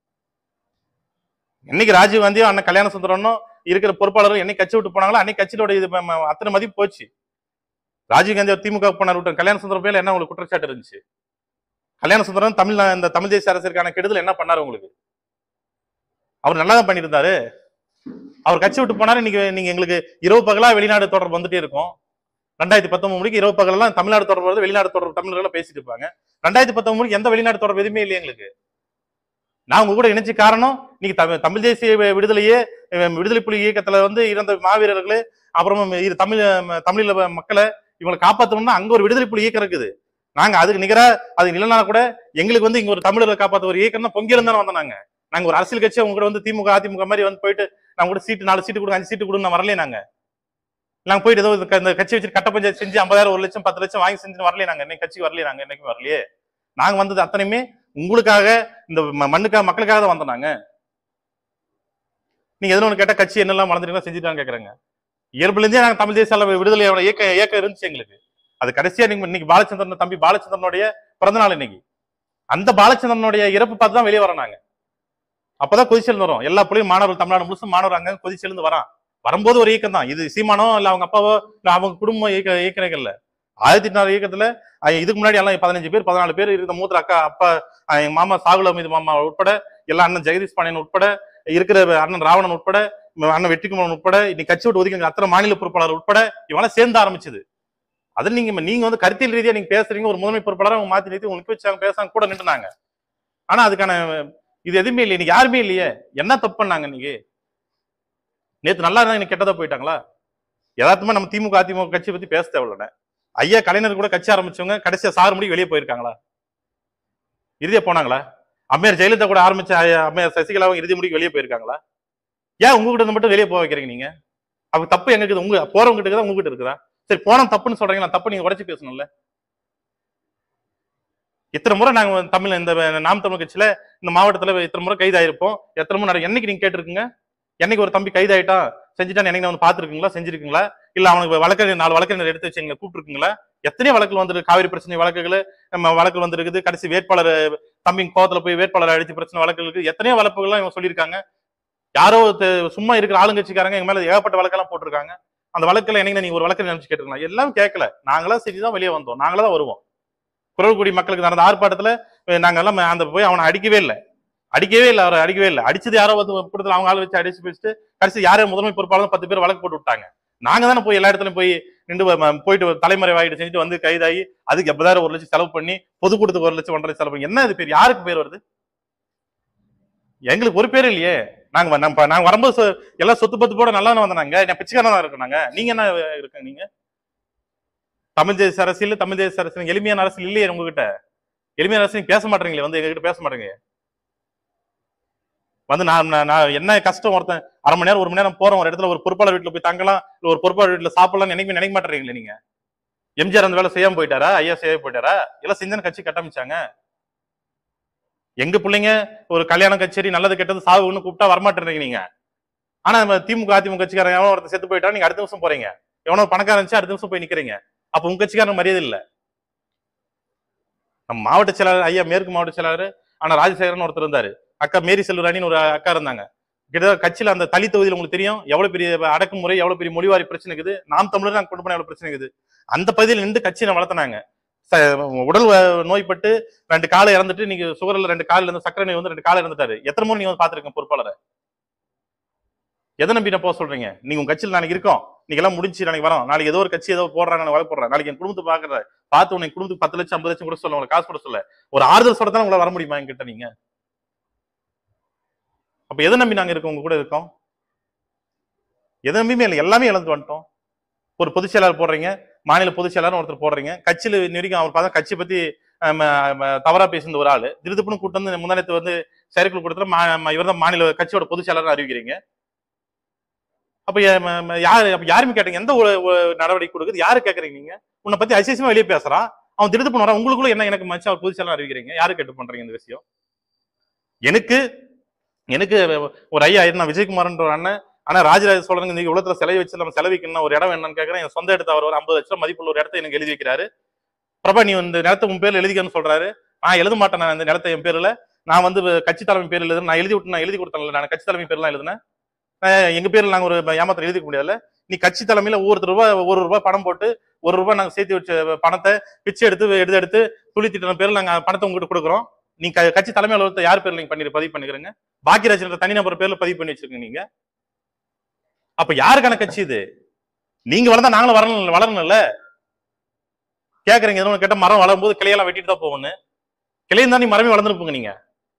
என்னைக்கு ராஜீவ் காந்தியும் அண்ணன் கல்யாண சுந்தரனும் இருக்கிற பொறுப்பாளர்கள் என்னைக்கு கட்சி விட்டு போனாங்களோ அன்னைக்கு கட்சியோட இது ம- ம- அத்தனை மதிப்பு போச்சு ராஜீவ் காந்தி அவர் திமுக போனார் விட்டு கல்யாண சுந்தரம் பேர்ல என்ன உங்களுக்கு குற்றச்சாட்டு இருந்துச்சு கல்யாண சுந்தரம் தமிழ் இந்த தமிழ் தேசிய அரசிற்கான கெடுதல் என்ன பண்ணாரு உங்களுக்கு அவர் நல்லா தான் பண்ணியிருந்தாரு அவர் கட்சி விட்டு போனாரு இன்னைக்கு நீங்க எங்களுக்கு இரவு பகலா வெளிநாடு தொடர்பு வந்துட்டே இருக்கும் ரெண்டாயிரத்தி பத்தொன்பது மணிக்கு இரவு பகலெல்லாம் தமிழ்நாடு தொடர்பு வருது வெளிநாடு தொடர்பு தமிழர்கள் பேசிட்டு இருப்பாங்க ரெண்டாயிரத்தி பத்தொன்பது மணிக்கு எந்த வெளிநாடு தொடர்பு எதுவுமே இல்லையா எங்களுக்கு நான் உங்க கூட இணைச்சு காரணம் இன்னைக்கு தமிழ் தமிழ் தேசிய வி- விடுதலையே அஹ் விடுதலை புலி இயக்கத்துல வந்து இருந்த மாவீரர்களே அப்புறம் இது தமிழ் அஹ் தமிழ்ல வ- மக்களை இவங்களை காப்பாற்றணும்னா அங்க ஒரு விடுதலை புலி இயக்கம் இருக்குது நாங்க அதுக்கு நிகரா அது இல்லைனா கூட எங்களுக்கு வந்து இங்க ஒரு தமிழரை காப்பாத்த ஒரு இயக்கம் தான் பொங்கியிருந்து தானே வந்தோம் நாங்க நாங்க ஒரு அரசியல் கட்சி அவங்க கூட வந்து திமுக அதிமுக மாதிரி வந்து போயிட்டு நாங்க கூட சீட்டு நாலு சீட்டு கொடுங்க அஞ்சு சீட்டு கொடுங்க நான் வரலையே நாங்க நாங்க போயிட்டு ஏதோ இந்த- இந்த கட்சி வச்சு கட்ட பஞ்சாயத்து செஞ்சு ஐம்பதாயிரம் ஒரு லட்சம் பத்து லட்சம் வாங்கி செஞ்சு வரலையே நாங்க இன்னைக்கு கட்சி வரலையே நாங்க என்னைக்கும் வரலையே நாங்க வந்தது அத்தனையுமே உங்களுக்காக இந்த ம- மண்ணுக்காக மக்களுக்காக தான் வந்தோம் நாங்க நீங்க எதுவும் ஒண்ணு கேட்டா கட்சி என்னெல்லாம் வளர்ந்துருக்கா செஞ்சுட்டான்னு கேக்குறாங்க இயல்புல இருந்தே நாங்க தமிழ் தேசிய அளவு விடுதலையோட இயக்க இயக்கம் இருந்துச்சு எங்களுக்கு அது கடைசியா நீங்க இன்னைக்கு பாலச்சந்திரன் தம்பி பாலச்சந்திரனுடைய பிறந்த நாள் இன்னைக்கு அந்த பாலச்சந்திரனுடைய இறப்பு பார்த்து தான் வெளியே வரோம் நாங்க அப்பதான் கொதிச்செழுந்து வரும் எல்லா புள்ளையும் மாணவர்கள் தமிழ்நாடு முழுசும் மாணவர் அங்க கொதிச்செழுந்து வரான் வரும்போது ஒரு இயக்கம் தான் இது சீமானோ இல்ல அவங்க அப்பாவோ இல்ல அவங்க குடும்ப இயக்க இயக்கங்கள்ல ஆயிரத்தி எட்நூறு இயக்கத்துல அஹ் இதுக்கு முன்னாடி எல்லாம் பதினஞ்சு பேர் பதினாலு பேர் இருந்த மூத்த அக்கா அப்பா அஹ் எங்க மாமா சாகுல மீது மாமா உட்பட எல்லா அண்ணன் ஜெகதீஷ் பாண்டியன் உட்பட இருக்கிற அண்ணன் ராவணன் உட்பட ம- அண்ணன் வெற்றிக்குமரன் உட்பட இன்னைக்கு கட்சி விட்டு ஒதுக்கி அத்தனை மாநில பொறுப்பாளர் உட்பட இவங்களாம் சேர்ந்து ஆரம்பிச்சது அதில் நீங்க நீங்க வந்து கருத்தியல் ரீதியா நீங்க பேசுறீங்க ஒரு முதன்மை பொறுப்பாளர் அவங்க மாத்தி நிறுத்தி உங்களுக்கு வச்சாங்க பேசாங்க கூட நின்றுனாங்க ஆனா அதுக்கான இது எதுவுமே இல்லையே இன்னைக்கு யாருமே இல்லையே என்ன தப்பு பண்ணாங்க இன்னைக்கு நேத்து நல்லா இருந்தா இன்னைக்கு கெட்டதா போயிட்டாங்களா யதார்த்தமா நம்ம திமுக அதிமுக கட்சி பத்தி பேச தேவையில்ல ஐயா கலைஞர் கூட கட்சி ஆரம்பிச்சவங்க கடைசியா சாறு முடி வெளியே போயிருக்காங்களா இறுதியா போனாங்களா அம்மையார் ஜெயலலிதா கூட ஆரம்பிச்ச ஐயா- அம்மையார் சசிகலாவும் இறுதி முடிக்கு வெளியே போயிருக்காங்களா ஏன் உங்ககிட்ட இருந்து மட்டும் வெளியே போக வைக்கிறீங்க நீங்க அப்ப தப்பு எங்க இருக்குது உங்க போறவங்க கிட்ட இருக்குதா உங்ககிட்ட இருக்குதா சரி போன தப்புன்னு சொல்றீங்க நான் தப்பு நீங்க உடச்சு பேசணும்ல இத்தனை முறை நாங்க வந்து தமிழ் இந்த நாம் தமிழ் கட்சியில இந்த மாவட்டத்துல இத்தனை முறை கைதாயிருப்போம் எத்தனை முறை நட- என்னைக்கு நீங்க கேட்டிருக்கீங்க என்னைக்கு ஒரு தம்பி கைதாயிட்டான் செஞ்சுட்டான் என்னைக்கு வந்து பாத்துருக்கீங்களா செஞ்சிருக்கீங்களா இல்ல அவனுக்கு வழக்கறிஞர் நாலு வழக்கறிஞர் எடுத்து வச்சு எங்களை கூப்பிட்டுருக்கீங்களா எத்தனையோ வழக்குகள் வந்து காவிரி பிரச்சனை வழக்குகள் நம்ம வழக்கு வந்திருக்குது கடைசி வேட்பாளர் தம்பி கோவத்துல போய் வேட்பாளர் அடிச்சு பிரச்சனை வழக்குகளுக்கு எத்தனையோ வழக்குகள்லாம் இவங்க சொல்லியிருக்காங்க யாரோ ஒருத்த- சும்மா இருக்கிற ஆளுங்கட்சிக்காரங்க எங்க மேல ஏகப்பட்ட வழக்கெல்லாம் போட்டிருக்காங்க அந்த வழக்குல என்னைக்கு நீங்க ஒரு வழக்கு நினைச்சு கேட்டுருக்கலாம் எல்லாம் கேட்கல நாங்களா சரிதான் வெளியே வந்தோம் நாங்களா தான் வருவோம் குரல்குடி மக்களுக்கு நடந்த ஆர்ப்பாட்டத்துல அஹ் நாங்க எல்லாம் அந்த போய் அவனை அடிக்கவே இல்லை அடிக்கவே இல்லை அவரை அடிக்கவே இல்லை அடிச்சது யாரோ வந்து கூட்டத்தில் அவங்க ஆள் வச்சு அடிச்சு பேசிட்டு கடைசி யாரோ முதன்மை பொறுப்பாளர் பத்து பேர் வழக்கு போட்டு விட்டாங்க நாங்க தானே போய் எல்லா இடத்துலயும் போய் நின்று ம- போயிட்டு தலைமறைவாயிட்டு செஞ்சுட்டு வந்து கைதாகி அதுக்கு எப்பதாயிரம் ஒரு லட்சம் செலவு பண்ணி பொதுக்கூட்டத்துக்கு ஒரு லட்சம் ஒன்றரை லட்சம் செலவு பண்ணி என்ன இது பேர் யாருக்கு பேர் வருது எங்களுக்கு ஒரு பேர் இல்லையே நாங்க வ- நம்ம நாங்க வரும்போது சொ- எல்லாம் சொத்து பத்து போட நல்லா வந்தாங்க நான் பிச்சைக்காரனா இருக்கோம் நாங்க நீங்க என்ன இருக்க நீங்க தமிழ் தேச அரசியல் தமிழ் தேச அரசியல் எளிமையான அரசியல் இல்லையே உங்ககிட்ட எளிமையான அரசியல் பேச மாட்டீங்களே வந்து எங்ககிட்ட பேச மாட்டீங்க வந்து நான் நான் நான் என்ன கஷ்டம் ஒருத்தன் அரை மணி நேரம் ஒரு மணி நேரம் போறோம் ஒரு இடத்துல ஒரு பொறுப்பாளர் வீட்டுல போய் தங்கலாம் இல்ல ஒரு பொறுப்பாளர் வீட்டுல சாப்பிடலாம் நினைக்க நினைக்க மாட்டேறீங்களே நீங்க எம்ஜிஆர் அந்த வேலை செய்யாம போயிட்டாரா ஐயா செய்யாம போயிட்டாரா எல்லாம் செஞ்சன கட்சி கட்டமைச்சாங்க எங்க பிள்ளைங்க ஒரு கல்யாண கச்சேரி நல்லது கெட்டது சாவுன்னு கூப்பிட்டா வரமாட்டேறீங்க நீங்க ஆனா நம்ம திமுக அதிமுக கட்சிக்காரன் எவனோ ஒருத்தர் செத்து போயிட்டா நீங்க அடுத்த நிமிஷம் போறீங்க எவனோ பணக்காரன் இருந்துச்சு அடுத்த நிமிஷம் போய் நிக்கிறீங்க அப்ப உங்க கட்சிக்காரன் மரியாதை இல்ல நம்ம மாவட்ட செயலாளர் ஐயா மேற்கு மாவட்ட செயலாளர் ஆனா ராஜசேகரன் ஒருத்தர் இருந்தாரு அக்கா மேரி செல்வராணின்னு ஒரு அக்கா இருந்தாங்க கிட்டத்தட்ட கட்சியில அந்த தலி தொகுதியில் உங்களுக்கு தெரியும் எவ்வளவு பெரிய அடக்குமுறை எவ்வளவு பெரிய மொழிவாரி பிரச்சனை இருக்குது நாம் தமிழர் நாங்க கொண்டு போன எவ்வளவு பிரச்சனை இருக்குது அந்த பகுதியில் நின்று கட்சியை வளர்த்தினாங்க ச- உடல் வ- நோய்பட்டு ரெண்டு காலை இறந்துட்டு நீங்க சுகர்ல ரெண்டு காலில் இருந்து சக்கரை நோய் வந்து ரெண்டு காலை இறந்துட்டாரு எத்தனை முறை நீங்க வந்து பாத்துருக்கீங்க பொறுப்பாளரை எதை நம்பி நான் போக சொல்றீங்க நீங்க உங்க கட்சியில் நாளைக்கு இருக்கோம் நீங்க எல்லாம் முடிஞ்சு நாளைக்கு வரோம் நாளைக்கு ஏதோ ஒரு கட்சி ஏதோ போடுறாங்க நான் வழக்கு போடுறேன் நாளைக்கு என் குடும்பத்தை பாக்குற பார்த்து உனக்கு குடும்பத்துக்கு பத்து லட்சம் ஐம்பது லட்சம் கூட சொல்ல உங்களுக்கு காசு கூட சொல்ல ஒரு ஆறுதல் சொல்ல தான் உங்களால வர முடியுமா என்கிட்ட நீங்க அப்ப எதை நம்பி நாங்க இருக்கோம் உங்க கூட இருக்கோம் எதை நம்பியுமே இல்லை எல்லாமே இழந்து வந்துட்டோம் ஒரு பொதுச் செயலாளர் போடுறீங்க மாநில பொதுச் செயலாளர் ஒருத்தர் போடுறீங்க கட்சியில நெருக்கம் அவர் பார்த்தா கட்சியை பத்தி ஆம், ஆம், தவறா பேசுன ஒரு ஆளு திருதுப்புன்னு கூட்டு வந்து முந்தானத்து வந்து செயற்குழு கூட்டத்தில் இவர் தான் மாநில கட்சியோட பொதுச் செயலாளர் அறிவிக்கிறீங்க அப்ப யா- ம- ம- யாரு அப்ப யாருமே கேட்டீங்க எந்த ஒரு ஒரு நடவடிக்கை கொடுக்குது யாரு கேக்குறீங்க நீங்க உன்னை பத்தி அசிசமா வெளியே பேசுறான் அவன் திருத்து வரான் உங்களுக்குள்ள என்ன எனக்கு மச்சான் அவர் பொதுச் செயலாளர் அறிவிக்கிறீங்க யாரு கேட்டு பண்றீங்க இந்த விஷயம் எனக்கு எனக்கு ஒரு ஐயா நான் விஜயகுமார்ன்ற ஒரு அண்ணன் ஆனா ராஜராஜ சோழனுக்கு இந்த உலகத்துல சிலை வச்சு நம்ம செலவிக்கணும் ஒரு இடம் என்னன்னு கேட்கறேன் என் சொந்த இடத்த அவர் ஒரு ஐம்பது லட்சம் மதிப்புள்ள ஒரு இடத்த எனக்கு எழுதி வைக்கிறாரு பிரபா நீ இந்த நிலத்தை உன் பேர்ல எழுதிக்கன்னு சொல்றாரு நான் எழுத மாட்டேன் நான் இந்த நிலத்தை என் பேர்ல நான் வந்து கட்சி தலைமை பேர்ல எழுதுறேன் நான் எழுதி விட்டு நான் எழுதி கொடுத்தேன்ல நான் கட்சி தலைமை பேர்லாம் எழுதுனேன் நான் எங்க பேர்ல நாங்க ஒரு ஏமாத்திரம் எழுதிக்க முடியாதுல்ல நீ கட்சி தலைமையில ஒவ்வொருத்தர் ரூபாய் ஒரு ரூபாய் பணம் போட்டு ஒரு ரூபாய் நாங்க சேர்த்து வச்ச பணத்தை பிச்சை எடுத்து எடுத்து எடுத்து துளி திட்டம் பேர்ல நாங்க பணத்தை உங்ககிட்ட கொடுக்குறோம் நீ க- கட்சி தலைமை அலுவலகத்தை யார் பேர்ல நீங்க பண்ணி பதிவு பண்ணிக்கிறீங்க பாக்கியராஜ் தனிநபர் பேர்ல பதிவு பண்ணி வச்சிருக்கீங்க நீங்க அப்ப யாருக்கான கட்சி இது நீங்க வளர்ந்தா நாங்களும் வரணும் வளரணும்ல கேக்குறீங்க எதுவும் கேட்ட மரம் வளரும்போது கிளையெல்லாம் வெட்டிட்டு தான் போகணும் கிளையும் தான் நீ மரமே வளர்ந்துருப்பீங்க நீங்க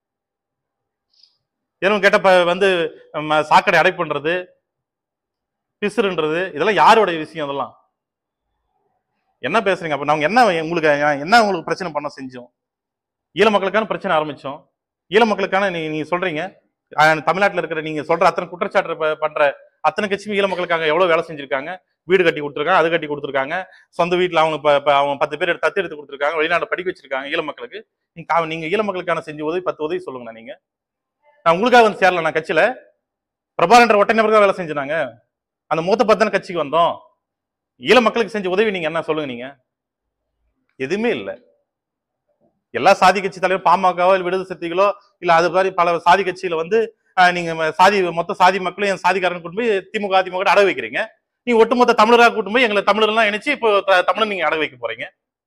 எதுவும் கேட்ட இப்ப வந்து ம, சாக்கடை அடை பண்றது பிசுறுன்றது இதெல்லாம் யாரோட விஷயம் இதெல்லாம் என்ன பேசுறீங்க அப்ப நாங்க என்ன உங்களுக்கு என்ன உங்களுக்கு பிரச்சனை பண்ண செஞ்சோம் ஈழ மக்களுக்கான பிரச்சனை ஆரம்பிச்சோம் ஈழ மக்களுக்கான நீ நீங்க சொல்றீங்க அஹ், தமிழ்நாட்டுல இருக்கிற நீங்க சொல்ற அத்தனை குற்றச்சாட்டு ப- பண்ற அத்தனை கட்சியும் ஈழ மக்களுக்காக எவ்வளவு வேலை செஞ்சிருக்காங்க வீடு கட்டி கொடுத்துருக்காங்க அது கட்டி கொடுத்துருக்காங்க சொந்த வீட்டுல அவங்க இப்ப- இப்ப அவங்க பத்து பேர் எடுத்து தத்து எடுத்து கொடுத்துருக்காங்க வெளிநாடு படிக்க வச்சிருக்காங்க ஈழ மக்களுக்கு நீங்க கா- நீங்க ஈழ மக்களுக்கான செஞ்ச உதவி பத்து உதவி சொல்லுங்க நீங்க நான் உங்களுக்காக வந்து சேரல நான் கட்சியில பிரபாகரன்ற ஒட்டை நபருக்காக வேலை செஞ்சாங்க அந்த மூத்த பத்தன கட்சிக்கு வந்தோம் ஈழ மக்களுக்கு செஞ்ச உதவி நீங்க என்ன சொல்லுங்க நீங்க எதுவுமே இல்ல எல்லா சாதி கட்சி தலைவர் பாமகவோ இல்ல விடுதலை சக்திகளோ இல்ல அது மாதிரி பல சாதி கட்சியில வந்து ஆஹ், நீங்க ம- சாதி மொத்த சாதி மக்களும் என் சாதிக்காரன் கூட்டு போய் திமுக அதிமுக அடகு வைக்கிறீங்க நீங்க ஒட்டுமொத்த தமிழராக கூட்டு போய் எங்களை தமிழர்லாம் இணைச்சு இப்போ த- தமிழர் நீங்க அடகு வைக்க போறீங்க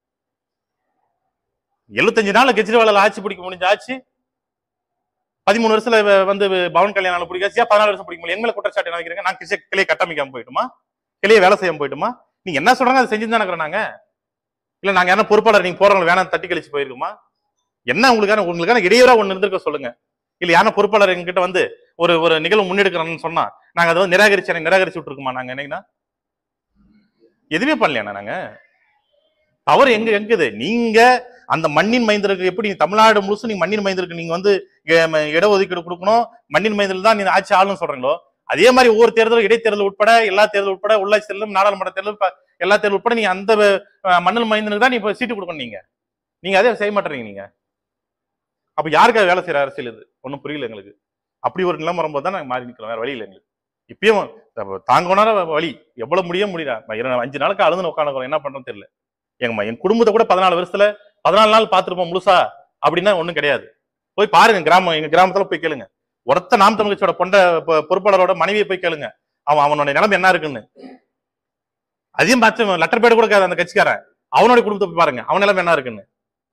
எழுபத்தஞ்சு நாள்ல கெஜ்ரிவால் ஆட்சி பிடிக்க முடிஞ்ச ஆட்சி பதிமூணு வருஷத்துல வ- வந்து பவன் கல்யாணம் பிடிக்காச்சியா பதினாலு வருஷம் பிடிக்க முடியல எங்களை குற்றச்சாட்டு என்ன வைக்கிறீங்க நான் கிளை கிளையை கட்டமைக்காம போயிட்டுமா கிளையை வேலை செய்யாம போயிட்டுமா நீங்க என்ன சொல்றாங்க அதை செஞ்சு தானே நாங்க இல்ல நாங்க என்ன பொறுப்பாளர் நீங்க போறவங்க வேணாம் தட்டி கழிச்சு போயிருக்குமா என்ன உங்களுக்கான உங்களுக்கான இடையூறா ஒண்ணு இருந்திருக்க சொல்லுங்க இல்ல யாரா பொறுப்பாளர் எங்ககிட்ட வந்து ஒரு ஒரு நிகழ்வு முன்னெடுக்கிறோம்னு சொன்னா நாங்க அதை வந்து நிராகரிச்சு எனக்கு நிராகரிச்சு விட்டுருக்குமா நாங்க என்னங்கன்னா எதுவுமே பண்ணலையா நாங்க தவறு எங்க எங்குது நீங்க அந்த மண்ணின் மைந்தருக்கு எப்படி நீங்க தமிழ்நாடு முழுசும் நீங்க மண்ணின் மைந்தருக்கு நீங்க வந்து எ- ம- இடஒதுக்கீடு கொடுக்கணும் மண்ணின் மைந்தல் தான் நீங்க ஆட்சி ஆளுன்னு சொல்றீங்களோ அதே மாதிரி ஒவ்வொரு தேர்தலும் இடைத்தேர்தல் உட்பட எல்லா தேர்தல் உட்பட உள்ளாட்சி தேர்தலும் நாடாளுமன்ற தேர்தல் ப- எல்லா தேர்தல் உட்பட நீங்க அந்த அஹ், மண்ணில் மைந்தனுக்கு தான் நீ இப்ப சீட்டு கொடுக்கணும் நீங்க நீங்க அதே செய்ய மாட்டேறீங்க நீங்க அப்ப யாருக்காக வேலை செய்யற அரசியல் இது ஒன்றும் புரியல எங்களுக்கு அப்படி ஒரு நிலைமை வரும்போது தான் நாங்கள் மாறி நிற்கிறோம் வேற வழி இல்லை எங்களுக்கு இப்பயும் அப்ப தாங்க உணர வழி எவ்வளவு முடிய முடியல நான் இரு- அஞ்சு நாளுக்கு அழுது உட்காந்துக்கிறோம் என்ன பண்றோம் தெரியல எங்க என் குடும்பத்தை கூட பதினாலு வருஷத்துல பதினாலு நாள் பார்த்துருப்போம் முழுசா அப்படின்னா ஒண்ணும் கிடையாது போய் பாருங்க கிராமம் எங்க கிராமத்துல போய் கேளுங்க ஒருத்த நாம் தமிழ்ச்சியோட பொண்ட பொ- பொறுப்பாளரோட மனைவியை போய் கேளுங்க அவன் அவனோட நிலைமை என்ன இருக்குன்னு அதையும் பார்த்து லெட்டர் பேடு கொடுக்காத அந்த கட்சிக்காரன் அவனோட குடும்பத்தை போய் பாருங்க அவன் நிலைமை என்ன இருக்குன்னு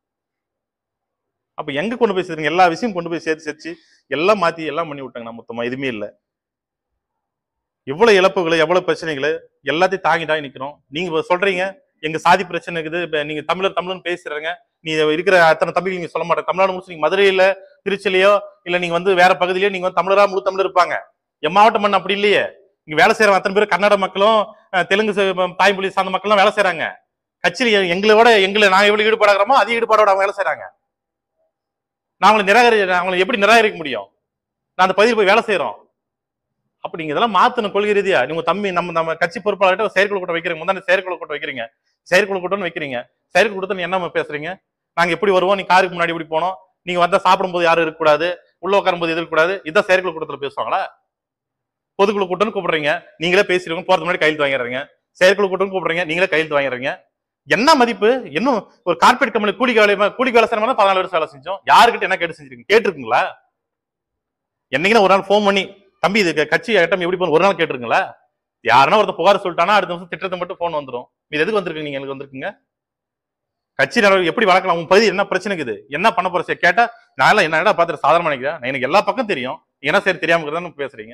அப்ப எங்க கொண்டு போய் சேர்த்துங்க எல்லா விஷயம் கொண்டு போய் சேர்த்து சேர்த்து எல்லாம் மாத்தி எல்லாம் பண்ணி விட்டாங்க நான் மொத்தமா எதுவுமே இல்ல எவ்வளவு இழப்புகள் எவ்வளவு பிரச்சனைகள் எல்லாத்தையும் தாங்கி தாங்கி நிக்கிறோம் நீங்க இப்ப சொல்றீங்க எங்க சாதி பிரச்சனை இருக்குது இப்ப நீங்க தமிழர் தமிழர்னு பேசுறீங்க நீ இருக்கிற அத்தனை தம்பிகள் நீங்க சொல்ல மாட்டேன் தமிழ்நாடு முழுசு நீங்க மதுரையில திருச்சிலையோ இல்ல நீங்க வந்து வேற பகுதியிலயோ நீங்க வந்து தமிழரா முழு தமிழர் இருப்பாங்க என் மாவட்டம் மண் அப்படி இல்லையே இங்க வேலை செய்யற அத்தனை பேர் கன்னட மக்களும் அஹ், தெலுங்கு ச- தாய்மொழி சார்ந்த மக்களும் வேலை செய்யறாங்க கட்சியில எ- எங்களோட எங்களை நாங்க எவ்வளவு ஈடுபாடுறோமோ அதே ஈடுபாடோட அவங்க வேலை செய்யறாங்க நான் அவங்களை நிராகரி அவங்களை எப்படி நிராகரிக்க முடியும் நான் அந்த பகுதியில் போய் வேலை செய்யறோம் அப்ப நீங்க இதெல்லாம் மாத்தணும் கொள்கை ரீதியா நீங்க தம்பி நம்ம நம்ம கட்சி பொறுப்பாளர்கிட்ட ஒரு செயற்குழு கூட்டம் வைக்கிறீங்க முந்தாண்டி செயற்குழு கூட்டம் வைக்கிறீங்க செயற்குழு கூட்டம்னு வைக்கிறீங்க செயற்குழு கூட்டத்தில் என்ன பேசுறீங்க நாங்க எப்படி வருவோம் நீ காருக்கு முன்னாடி இப்படி போனோம் நீங்க வந்தா சாப்பிடும்போது யாரும் இருக்கக்கூடாது உள்ள உட்காரும்போது இருக்கக்கூடாது இதான் செயற்குழு கூட்டத்தில் பேசுவாங்களா பொதுக்குழு கூட்டம்னு கூப்பிடுறீங்க நீங்களே பேசிடுங்க போறது முன்னாடி கையெழுத்து வாங்கிடுறீங்க செயற்குழு கூட்டம்னு கூப்பிடுறீங்க நீங்களே கையெழுத்து வாங்கிடுறீங்க என்ன மதிப்பு இன்னும் ஒரு கார்பரேட் கம்பெனி கூலிக்கு வேலை கூலிக்கு வேலை செய்யணும் பதினாலு வருஷம் வேலை செஞ்சோம் யாருக்கிட்ட என்ன கேட்டு செஞ்சிருக்கீங்க கேட்டிருக்குங்களா என்னைக்குன்னா ஒரு நாள் ஃபோன் பண்ணி தம்பி இது கட்சி ஐட்டம் எப்படி போகணும் ஒரு நாள் கேட்டிருங்களா யாருன்னா ஒருத்தர் புகார் சொல்லிட்டானா அடுத்த நிமிஷம் திட்டத்தை மட்டும் ஃபோன் வந்துடும் இது எதுக்கு வந்திருக்கீங்க நீங்க எனக்கு வந்திருக்கீங்க கட்சி நடவடிக்கை எப்படி வளர்க்கலாம் உங்க பகுதி என்ன பிரச்சனை இருக்குது என்ன பண்ண போற சரி, கேட்டா நான் எல்லாம் என்ன பார்த்துட்டு சாதாரண நினைக்கிறேன் எனக்கு எல்லா பக்கம் தெரியும் என்ன சரி தெரியாம இருக்கிறதா பேசுறீங்க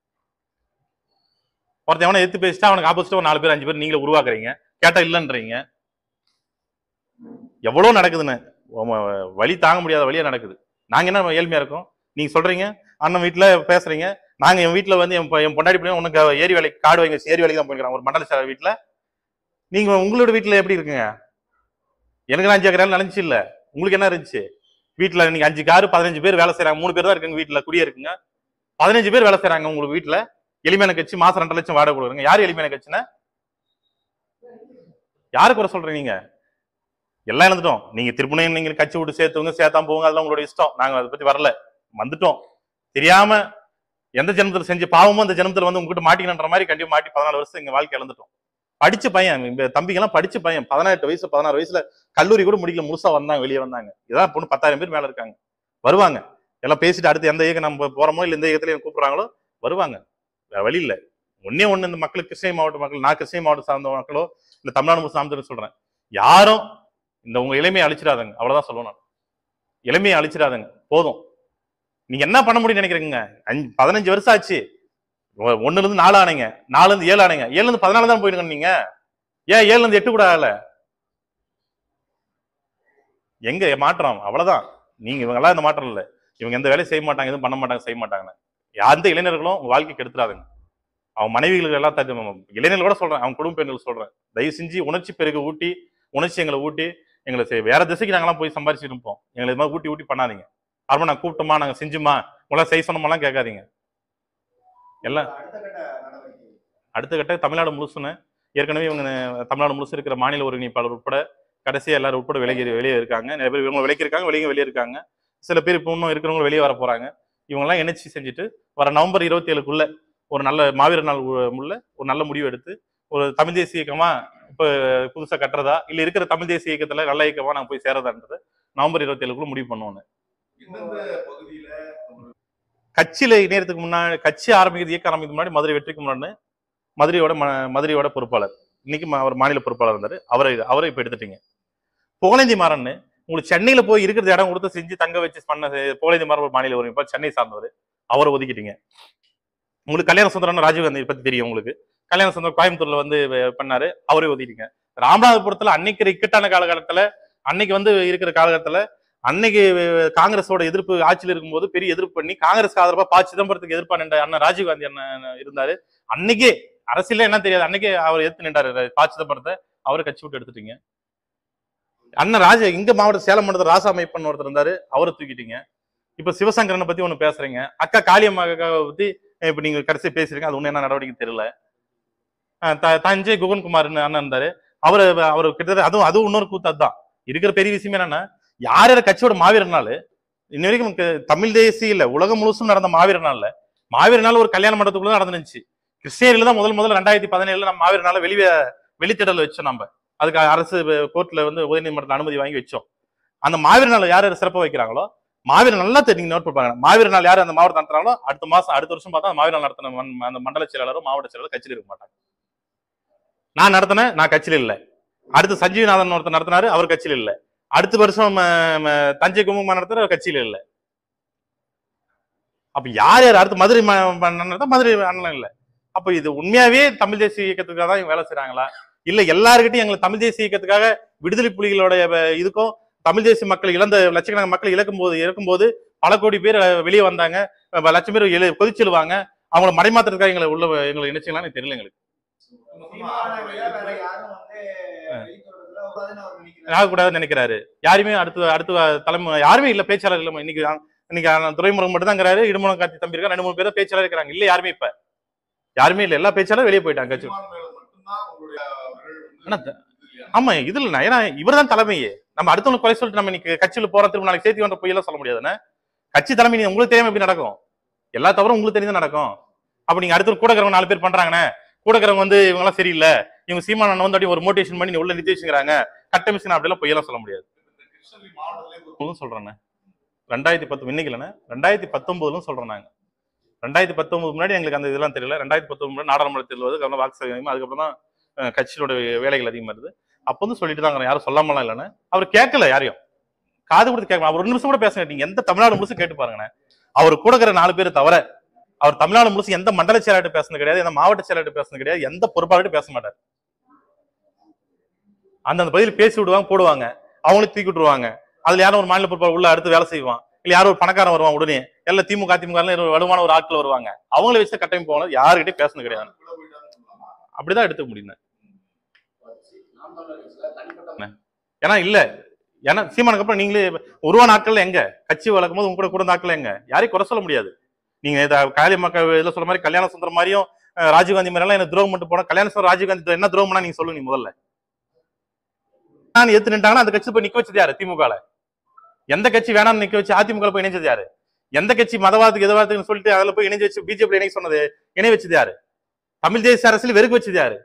ஒருத்தன் எவனை எடுத்து பேசிட்டா அவனுக்கு ஆப்போசிட்டா ஒரு நாலு பேர் அஞ்சு பேர் நீங்களே உருவாக்குறீங்க கேட்டா இல்லைன்றீங்க எவ்வளவு நடக்குதுன்னு உம- வலி தாங்க முடியாத வழியா நடக்குது நாங்க என்ன ஏழ்மையா இருக்கோம் நீங்க சொல்றீங்க அண்ணன் வீட்டுல பேசுறீங்க நாங்க என் வீட்டுல வந்து என் பொ- என் பொண்டாடி பிள்ளை உனக்கு ஏரி வேலைக்கு காடு வைங்க ஏரி வேலைக்கு தான் போயிருக்காங்க ஒரு மண்டல சார் வீட்டுல நீங்க உங்களோட வீட்டுல எப்படி இருக்குங்க எனக்கு அஞ்சு ஏக்கர் நினைச்சு இல்ல உங்களுக்கு என்ன இருந்துச்சு வீட்டுல நீங்க அஞ்சு காரு பதினஞ்சு பேர் வேலை செய்றாங்க மூணு பேர் தான் இருக்குங்க வீட்டுல குடியே இருக்குங்க பதினஞ்சு பேர் வேலை செய்றாங்க உங்களுக்கு வீட்டுல எளிமையான கட்சி மாசம் ரெண்டு லட்சம் வாடகை கொடுக்குறீங்க யாரு எளிமையான கட்சினா யாரு குறை சொல்றீங்க நீங்க எல்லாம் இழந்துட்டோம் நீங்க திருப்பணியும் நீங்க கட்சி விட்டு சேர்த்துவங்க சேர்த்தாம போங்க அதெல்லாம் உங்களோட இஷ்டம் நாங்க அதை பத்தி வரல வந்துட்டோம் தெரியாம எந்த ஜென்மத்துல செஞ்ச பாவமும் அந்த ஜென்மத்துல வந்து உங்ககிட்ட மாட்டிக்கணுன்ற மாதிரி கண்டிப்பா மாட்டி பதினாலு வருஷம் எங்க வாழ்க்கை இழந்துட்டோம் படிச்ச பையன் இந்த தம்பிக்கெல்லாம் படிச்ச பையன் பதினெட்டு வயசு பதினாறு வயசுல கல்லூரி கூட முடிக்கல முழுசா வந்தாங்க வெளியே வந்தாங்க இதான் பொண்ணு பத்தாயிரம் பேர் மேல இருக்காங்க வருவாங்க எல்லாம் பேசிட்டு அடுத்து எந்த இயக்கம் நம்ம போறோமோ இல்ல எந்த இயக்கத்துல கூப்பிடுறாங்களோ வருவாங்க வேற வழி இல்ல ஒன்னே ஒண்ணு இந்த மக்களுக்கு கிருஷ்ணகிரி மாவட்ட மக்கள் நான் கிருஷ்ணகிரி மாவட்டம் சார்ந்த மக்களோ இல்ல தமிழ்நாடு முழுசும் சார்ந்தன்னு சொல்றேன் யாரும் இந்த உங்க இளமையை அழிச்சிடாதங்க அவ்வளவுதான் சொல்லுவேன் நான் இளமையை அழிச்சிடாதங்க போதும் நீங்க என்ன பண்ண முடியும்னு நினைக்கிறீங்க அஞ்சு பதினஞ்சு வருஷம் ஆச்சு ஒ- ஒண்ணுல இருந்து நாலு ஆனீங்க நாலுல இருந்து ஏழு ஆனீங்க ஏழுல இருந்து பதினாலு தான் போயிருங்க நீங்க ஏன் ஏழுல இருந்து எட்டு கூட ஆகல எங்க மாற்றம் அவ்வளவுதான் நீங்க இவங்கெல்லாம் இந்த மாற்றம் இல்ல இவங்க எந்த வேலையும் செய்ய மாட்டாங்க எதுவும் பண்ண மாட்டாங்க செய்ய மாட்டாங்க எந்த இளைஞர்களும் உங்க வாழ்க்கை கெடுத்துறாதுங்க அவன் மனைவிகளுக்கு எல்லாம் தட்டு இளைஞர்கள் கூட சொல்றேன் அவன் குடும்ப பெண்கள் சொல்றேன் தயவு செஞ்சு உணர்ச்சி பெருகு ஊட்டி உணர்ச்சி எங்களை ஊட்டி எங்களை செய்- வேற திசைக்கு நாங்கெல்லாம் போய் சம்பாரிச்சு இருப்போம் எங்களை இது மாதிரி ஊட்டி ஊட்டி பண்ணாதீங்க அப்புறமா நான் கூப்பிட்டோமா நாங்க செஞ்சுமா உங்களாம் செய்ய சொன்னோமெல்லாம் கேட்காதீங்க எல்லாம் அடுத்த கட்ட நடவடிக்கை அடுத்த கட்ட தமிழ்நாடு முழுசுன்னு ஏற்கனவே இவங்க தமிழ்நாடு முழுசு இருக்கிற மாநில ஒருங்கிணைப்பாளர் உட்பட கடைசியா எல்லாரும் உட்பட வெளியே வெளியே இருக்காங்க நிறைய பேர் இவங்க விலைக்கு இருக்காங்க வெளியே வெளியே இருக்காங்க சில பேர் இப்போ இன்னும் இருக்கிறவங்க வெளியே வர போறாங்க இவங்கெல்லாம் இணைச்சி செஞ்சுட்டு வர நவம்பர் இருபத்தி ஏழுக்குள்ள ஒரு நல்ல மாவீர நாள் உ- உள்ள ஒரு நல்ல முடிவு எடுத்து ஒரு தமிழ் தேசிய இயக்கமா இப்ப புதுசா கட்டுறதா இல்ல இருக்கிற தமிழ் தேசிய இயக்கத்துல நல்ல இயக்கமா நாங்க போய் சேரதான்றது நவம்பர் இருபத்தி ஏழுக்குள்ள முடிவு பண்ணுவோம் எந்தெந்த பகுதியில கட்சியில இணையறதுக்கு முன்னாடி கட்சி ஆரம்பிக்கிறது இயக்க ஆரம்பிக்கிறதுக்கு முன்னாடி மதுரை வெற்றிக்கு முன்னாடி மதுரையோட ம- மதுரையோட பொறுப்பாளர் இன்னைக்கு ம- அவர் மாநில பொறுப்பாளர் இருந்தாரு அவரை அவரை இப்ப எடுத்துட்டீங்க புகழேந்தி மாறன் உங்களுக்கு சென்னையில போய் இருக்கிற இடம் கொடுத்து செஞ்சு தங்க வச்சு பண்ண புகழேந்தி மாறன் ஒரு மாநில ஒருங்கிணைப்பாளர் சென்னை சார்ந்தவர் அவரை ஒதுக்கிட்டீங்க உங்களுக்கு கல்யாண சுந்தரம் ராஜீவ்காந்தி பத்தி தெரியும் உங்களுக்கு கல்யாண சுந்தரம் கோயம்புத்தூர்ல வந்து வ- பண்ணாரு அவரே ஒதுக்கிட்டீங்க ராமநாதபுரத்துல அன்னைக்கு இக்கட்டான காலகட்டத்துல அன்னைக்கு வந்து இருக்கிற காலகட்டத்துல அன்னைக்கு காங்கிரஸோட எதிர்ப்பு ஆட்சியில் இருக்கும்போது பெரிய எதிர்ப்பு பண்ணி காங்கிரஸ்க்கு ஆதரவா ப சிதம்பரத்துக்கு எதிர்ப்பா நின்ற அண்ணன் ராஜீவ்காந்தி அண்ணன் இருந்தாரு அன்னைக்கே அரசியல என்ன தெரியாது அன்னைக்கே அவர் எதிர்த்து நின்றாரு ப சிதம்பரத்தை அவரை கட்சி விட்டு எடுத்துட்டீங்க அண்ணன் ராஜ இங்க மாவட்ட சேலம் மாவட்டத்தில் ராசாமைப்பன் ஒருத்தர் இருந்தாரு அவரை தூக்கிட்டீங்க இப்ப சிவசங்கரனை பத்தி ஒண்ணு பேசுறீங்க அக்கா காளியம்மா அக்காவை பத்தி இப்ப நீங்க கடைசி பேசுறீங்க அது ஒண்ணு என்ன நடவடிக்கை தெரியல அஹ் த- தஞ்சை குகன்குமார்னு அண்ணன் இருந்தாரு அவரு அவர் கிட்டத்தட்ட அதுவும் அதுவும் இன்னொரு கூத்து அதுதான் இருக்கிற பெரிய விஷயம் என்னன்னா யார் யார் கட்சியோட மாவீரர் நாள் இன்ன வரைக்கும் நமக்கு தமிழ் தேசிய இல்ல உலகம் முழுசும் நடந்த மாவீரர் நாள்ல மாவீரர் நாள் ஒரு கல்யாண மண்டபத்துக்குள்ள தான் நடந்துச்சு கிறிஸ்டியர்ல தான் முதல் முதல்ல ரெண்டாயிரத்தி பதினேழுல நம்ம மாவீரர் நாளை வெளியே வெளித்திடல் வச்சோம் நம்ம அதுக்கு அரசு கோர்ட்ல வந்து உயர்நீதிமன்றத்தில் அனுமதி வாங்கி வச்சோம் அந்த மாவீரர் நாள் யார் யார் சிறப்பாக வைக்கிறாங்களோ மாவீரர் நல்லா தெரியும் நோட் பண்ணுவாங்க மாவீரர் நாள் யார் அந்த மாவட்டம் நடத்துறாங்களோ அடுத்த மாசம் அடுத்த வருஷம் பார்த்தா அந்த மாவீரர் நாள் நடத்தின மண்- அந்த மண்டல செயலாளரும் மாவட்ட செயலாளரும் கட்சியில் இருக்க மாட்டாங்க நான் நடத்தினேன் நான் கட்சியில் இல்லை அடுத்து சஞ்சீவநாதன் ஒருத்தர் நடத்தினாரு அவர் கட்சியில் இல்லை அடுத்த வருஷம் ம, ம, தஞ்சை கும்பகோணம் நடத்துற அவர் கட்சியில் இல்லை அப்ப யார் யார் அடுத்து மதுரை ம- ம- நடந்தா மதுரை அண்ணன் இல்லை அப்ப இது உண்மையாவே தமிழ் தேசிய இயக்கத்துக்காக தான் இவங்க வேலை செய்றாங்களா இல்ல எல்லாருக்கிட்டையும் எங்களை தமிழ் தேசிய இயக்கத்துக்காக விடுதலை புலிகளோட வ- இதுக்கும் தமிழ் தேசிய மக்கள் இழந்த லட்சக்கணக்கான மக்கள் இழக்கும் போது இறக்கும்போது பல கோடி பேர் அஹ், வெளியே வந்தாங்க அஹ், லட்சம் பேர் எழு கொதிச்சிருவாங்க அவங்கள மடைமாத்துறதுக்காக எங்களை உள்ள எங்களை இணைச்சிங்களான்னு தெரியல எங்களுக்கு சீமானை விட வேற யாரும் வந்து வெளித்தோட்டத்துல கூடாதுன்னு அவர் நினைக்கிறாரு. ஆகக்கூடாதுன்னு நினைக்கிறாரு யாருமே அடுத்து அடுத்த தலைமை யாருமே இல்ல பேச்சாளர் இல்ல இன்னைக்கு இன்னைக்கு அண்ணன் துறைமுருகன் மட்டும் தாங்கிறாரு இடுமலம் காட்சி தம்பி இருக்கா ரெண்டு மூணு பேர் தான் பேச்சாளர் இருக்கிறாங்க இல்ல யாருமே இப்ப யாருமே இல்ல எல்லா பேச்சாளரும் வெளியே போயிட்டாங்க கட்சி சீமான் மேல மட்டும்தான் உங்களுடைய விரல் வந்து ஆனா இது இல்லையா? ஆமா இதுல இல்ல ஏன்னா இவர் தான் தலைமையே நம்ம அடுத்தவங்க குறை சொல்லிட்டு நம்ம இன்னைக்கு கட்சியில போற திரும்ப நாளைக்கு சேர்த்து வந்த பொய்யெல்லாம் சொல்ல முடியாதுண்ணே கட்சி தலைமை நீ- உங்களுக்கு தெரியாம எப்படி நடக்கும் எல்லா தவறும் உங்களுக்கு தெரிஞ்சு நடக்கும் அப்ப நீங்க அடுத்த கூட இருக்கிறவங்க நாலு பேர் பண்றாங்கண்ணே கூட இருக்கிறவங்க வந்து இவங்க எல்லாம் சரியில்லை இவங்க சீமான வந்து அப்படியே ஒரு மோட்டிவேஷன் பண்ணி நீ உள்ள நிறுத்தி வச்சுக்கிறாங்க கட்டமிஷன் அப்படியெல்லாம் பொய்யெல்லாம் சொல்ல முடியாது இந்த கிருஷ்ணகிரி மாவட்டத்திலே ஒரு இப்போதும் சொல்றேண்ணே ரெண்டாயிரத்தி பத்து இன்னைக்கு இல்லைண்ணே ரெண்டாயிரத்தி பத்தொன்பதுலும் சொல்றோம் நாங்க ரெண்டாயிரத்தி பத்தொன்பது முன்னாடி எங்களுக்கு அந்த இதெல்லாம் தெரியல ரெண்டாயிரத்தி பத்தொன்பது முன்னாடி நாடாளுமன்ற தேர்தல் வருது கவனம் வாக்கு சதவீதம் அதுக்கப்புறம் தான் அஹ், கட்சியோட வேலைகள் அதிகமா இருது அப்போ வந்து சொல்லிட்டு தாங்க யாரும் சொல்லாமலாம் இல்லைண்ணே அவர் கேட்கல யாரையும் காது கொடுத்து கேட்கலாம் அவர் ஒரு நிமிஷம் கூட பேச நீங்க எந்த தமிழ்நாடு முழுசும் கேட்டு பாருங்கண்ணே அவர் கூட இருக்கிற நாலு பேர் தவிர அவர் தமிழ்நாடு முழுசும் எந்த மண்டல செயலாளர் பேசுனது கிடையாது எந்த மாவட்ட செயலாளர் பேசுனது கிடையாது எந்த பொறுப்பாளர்கிட்ட பேச மாட்டார் அந்தந்த பகுதியில் பேசி விடுவாங்க போடுவாங்க அவங்களுக்கு தூக்கி விட்டுருவாங்க அதுல யாரும் ஒரு மாநில பொறுப்பாளர் உள்ள அடுத்து வேலை செய்வான் இல்ல யாரும் ஒரு பணக்காரன் வருவான் உடனே எல்லாம் திமுக அதிமுக ல ஒரு வலுவான ஒரு ஆட்கள் வருவாங்க அவங்கள வச்சு கட்டமைப்பு போகணும் யாருக்கிட்டே பேசணும் கிடையாது உள்ள போயிட்டாருன்னு சொல்லலாமா? அப்படிதான் எடுத்துக்க முடியும் ஏன்னா இல்ல ஏன்னா சீமானுக்கு அப்புறம் நீங்களே உருவான ஆட்கள் எங்க கட்சி வளர்க்கும் போது உங்க கூட கூட ஆட்கள் எங்க யாரையும் குறை சொல்ல முடியாது நீங்க இத காலி மக்கள் இதுல சொல்ற மாதிரி கல்யாண சுந்தரம் மாதிரியும் அஹ், ராஜீவ்காந்தி மாதிரி எல்லாம் எனக்கு துரோகம் மட்டும் போனா கல்யாண சுந்தரம் ராஜீவ்காந்தி என்ன துரோகம்னா நீங்க சொல்லுங்க நீங்க முதல்ல நான் எத்து நின்ட்டாங்கன்னா அந்த கட்சி போய் நிக்க வச்சது யாரு திமுகல எந்த கட்சி வேணாம்னு நிக்க வச்சு அதிமுக போய் இணைஞ்சது யாரு எந்த கட்சி மதவாதத்துக்கு எதவாதத்துக்கு சொல்லிட்டு அதுல போய் இணைஞ்சு வச்சு பிஜேபி இணைக்க சொன்னது இணை வச்சது யாரு தமிழ் தேசிய அரசியல் வெறுக்க வச்சது யாரு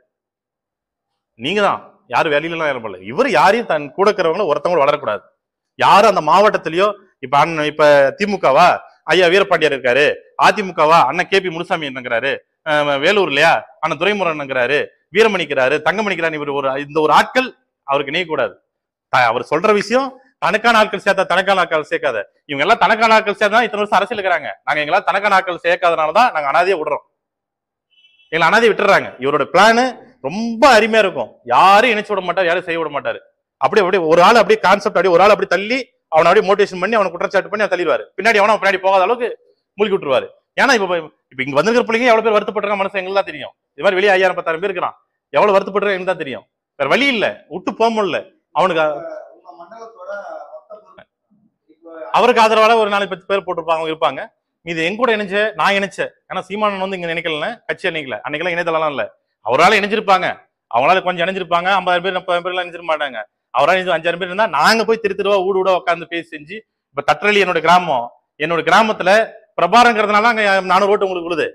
நீங்க தான் யாரும் வெளியில எல்லாம் பண்ணல இவர் யாரையும் தன் கூட இருக்கிறவங்கள ஒருத்தவங்க வளரக்கூடாது யாரும் அந்த மாவட்டத்திலயோ இப்ப அண்ணன் இப்ப திமுகவா ஐயா வீரபாண்டியர் இருக்காரு அதிமுகவா அண்ணன் கே பி முனுசாமி என்னங்கிறாரு அஹ் வேலூர்லயா அண்ணன் துரைமுருகன்ங்கிறாரு வீரமணிக்கிறாரு தங்கமணிக்கிறார் இவர் ஒரு இந்த ஒரு ஆட்கள் அவருக்கு இணையக்கூடாது த- அவர் சொல்ற விஷயம் தனக்கான ஆட்கள் சேர்த்தா தனக்கான ஆட்கள் சேர்க்காத இவங்க எல்லாம் தனக்கான ஆட்கள் சேர்த்தா இத்தனை வருஷம் அரசியல் இருக்கிறாங்க நாங்க எங்களா தனக்கான ஆட்கள் சேர்க்காதனாலதான் நாங்க அனாதையை விடுறோம் எங்களை அனாதையை விட்டுறாங்க இவரோட பிளானு ரொம்ப அருமையா இருக்கும் யாரும் இணைச்சு விட மாட்டார் யாரும் செய்ய விட மாட்டாரு அப்படியே அப்படியே ஒரு ஆள் அப்படியே கான்செப்ட் அப்படியே ஒரு ஆள் அப்படி தள்ளி அவனை அப்படியே மோட்டிவேஷன் பண்ணி அவனை குற்றச்சாட்டு பண்ணி அவன் தள்ளிடுவாரு பின்னாடி அவனை பின்னாடி போகாத அளவுக்கு மூழ்கி விட்டுருவாரு ஏன்னா இப்ப இப்ப இங்க வந்திருக்கிற பிள்ளைங்க எவ்வளவு பேர் வருத்தப்பட்டிருக்க மனசு எங்களுக்கு தான் தெரியும் இது மாதிரி வெளியே ஐயாயிரம் பத்தாயிரம் பேர் இருக்கிறான் எவ்வளவு வருத்தப்பட்டிருக்க எனக்கு தான் தெரியும் வேற வழி இல்ல விட்டு போக முடியல அவனுக்கு உங்க மண்டலத்தோட மொத்த பொறுப்பு. இப்ப அவருக்கு ஆதரவால ஒரு நாலு பத்து பேர் போட்டிருப்பாங்க இருப்பாங்க இது என் கூட இணைஞ்ச நான் இணைச்சேன் ஏன்னா சீமானன் வந்து இங்க நினைக்கல கட்சி இணைக்கல அன்னைக்கெல்லாம் இணையதளம் இல்ல அவரால இணைஞ்சிருப்பாங்க அவங்களால கொஞ்சம் இணைஞ்சிருப்பாங்க ஐம்பதாயிரம் பேர் முப்பதாயிரம் பேர் எல்லாம் இணைஞ்சிருக்க மாட்டாங்க அவரால் இணைஞ்சு அஞ்சாயிரம் பேர் இருந்தா நாங்க போய் திரு திருவா ஊடு ஊட உட்காந்து பேசி செஞ்சு இப்ப தற்றலி என்னோட கிராமம் என்னோட கிராமத்துல பிரபாரங்கிறதுனால அங்க நானூறு ஓட்டு உங்களுக்கு விழுது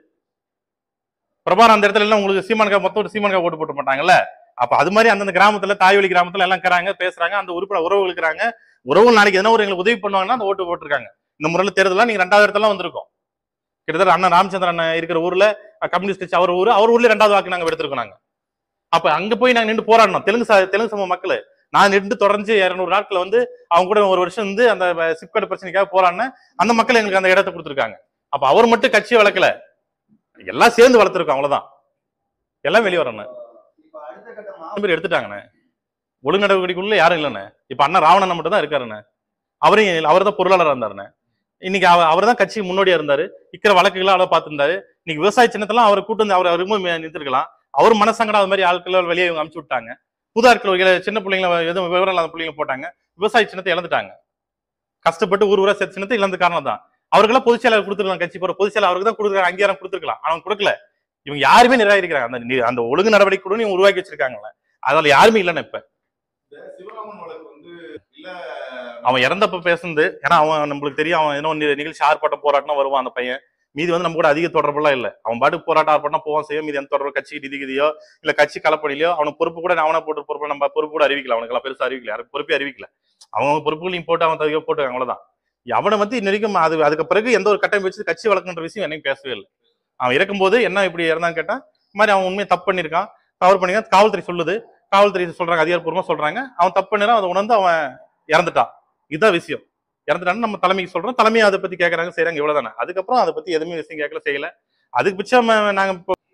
பிரபாரம் அந்த இடத்துல எல்லாம் உங்களுக்கு சீமானுக்கா மொத்தம் ஒரு சீமானுக்கா ஓட்டு போட்டு மாட்டாங்கல்ல அப்ப அது மாதிரி அந்தந்த கிராமத்துல தாய்வழி கிராமத்துல எல்லாம் இருக்கிறாங்க பேசுறாங்க அந்த உறுப்பினர் உறவு இருக்கிறாங்க உறவுகள் நாளைக்கு எதனா ஒரு எங்களுக்கு உதவி பண்ணுவாங்கன்னா அந்த ஓட்டு போட்டிருக்காங்க இந்த முறையில் தேர்தலாம் நீங்க ரெண்டாவது இடத்துல வந்திருக்கோம் கிட்டத்தட்ட அண்ணன் ராமச்சந்திரன் அண்ணன் இருக்கிற ஊர்ல அஹ், கம்யூனிஸ்ட் கட்சி அவர் ஊர் அவர் ஊர்ல ரெண்டாவது வாக்கு நாங்க எடுத்திருக்கோம் நாங்க அப்ப அங்க போய் நாங்க நின்று போராடணும் தெலுங்கு ச- தெலுங்கு சமூக மக்கள் நான் நின்று தொடர்ந்து இருநூறு நாட்கள் வந்து அவங்க கூட ஒரு வருஷம் வந்து அந்த சிப்கார்டு பிரச்சனைக்காக போராடினேன் அந்த மக்கள் எங்களுக்கு அந்த இடத்தை கொடுத்துருக்காங்க அப்ப அவர் மட்டும் கட்சியை வளர்க்கல எல்லாம் சேர்ந்து வளர்த்துருக்கோம் அவ்வளவுதான் எல்லாம் வெளியே வரணும் இப்ப அடுத்த கட்டமா எத்தனை பேர் எடுத்துட்டாங்கண்ணே ஒழுங்கு நடவடிக்கைக்குள்ள யாரும் இல்லைண்ணே இப்ப அண்ணன் ராவணன் மட்டும் தான் இருக்காருண்ணே அவரையும் அவர் தான் பொருளாளராக இருந்தாருண்ணே இன்னைக்கு அவர் தான் கட்சி முன்னோடியா இருந்தாரு இருக்கிற வழக்குகளை அவ்வளவு பார்த்திருந்தாரு இன்னைக்கு விவசாய சின்னத்தெல்லாம் அவர் கூட்டு வந்து அவர் அவருக்கும் நிறுத்திருக்கலாம் அவர் மனசங்கடம் அது மாதிரி ஆட்கள் வெளியே இவங்க அமுச்சு விட்டாங்க புது ஆட்கள் ஒரு சின்ன பிள்ளைங்கள எதுவும் விவரம் இல்லாத பிள்ளைங்க போட்டாங்க விவசாய சின்னத்தை இழந்துட்டாங்க கஷ்டப்பட்டு ஊர் ஊரா சேர்த்த சின்னத்தை இழந்த காரணம் தான் அவருக்கெல்லாம் பொதுச் செயலாளர் கொடுத்துருக்கலாம் கட்சி போற பொதுச் செயலாளர் அவருக்கு தான் கொடுக்குறாங்க அங்கீகாரம் கொடுத்துருக்கலாம் அவங்க கொடுக்கல இவங்க யாருமே நிராகரிக்கிறாங்க அந்த நி- அந்த ஒழுங்கு நடவடிக்கை கூட நீங்க உருவாக்கி வச்சிருக்காங்கல்ல அதுல யாருமே இல்லைன்னு இப்ப இந்த சிவராமன் வழக்கு வந்து வந்து இல்ல அவன் இறந்தப்ப பேசுனது ஏன்னா அவன் நம்மளுக்கு தெரியும் அவன் ஏதோ நி- நிகழ்ச்சி ஆர்ப்பாட்டம் போராட்டம் வருவான் அந்த பையன் மீதி வந்து நம்ம கூட அதிக தொடர்புலாம் இல்ல அவன் பாட்டுக்கு போராட்டம் ஆர்ப்பாட்டம் போவான் செய்யும் மீதி எந்த தொடர்பு கட்சி நிதி கிதியோ இல்ல கட்சி கலப்பணிலையோ அவனுக்கு பொறுப்பு கூட அவனை போட்டு பொறுப்பு நம்ம பொறுப்பு கூட அறிவிக்கல அவனுக்கு பெருசா அறிவிக்கல யாரும் பொறுப்பே அறிவிக்கல அவங்க பொறுப்புகளையும் போட்டு அவன் தவிர போட்டு அவ்வளவுதான் அவனை வந்து இன்ன வரைக்கும் அது அதுக்கு பிறகு எந்த ஒரு கட்டமைப்பு வச்சு கட்சி வழக்குன்ற விஷயம் என்னையும் பேசவே இல்லை அவன் இறக்கும்போது என்ன இப்படி இறந்தான்னு கேட்டா இந்த மாதிரி அவன் உண்மையை தப்பு பண்ணியிருக்கான் தவறு பண்ணிருக்கான் காவல்துறை சொல்லுது காவல்துறை சொல்றாங்க அதிகாரப்பூர்வமா சொல்றாங்க அவன் தப்பு பண்ணிடான் அதை உணர்ந்து அவன் இறந்துட்டான் இதுதான் விஷயம் இறந்துட்டான்னு நம்ம தலைமைக்கு சொல்றோம் தலைமையை அதை பத்தி கேட்கறாங்க செய்றாங்க இவ்வளவுதானே அதுக்கப்புறம் அதை பத்தி எதுவுமே விஷயம் கேட்கல செய்யல அதுக்கு பிச்சம் நாங்க இப்போ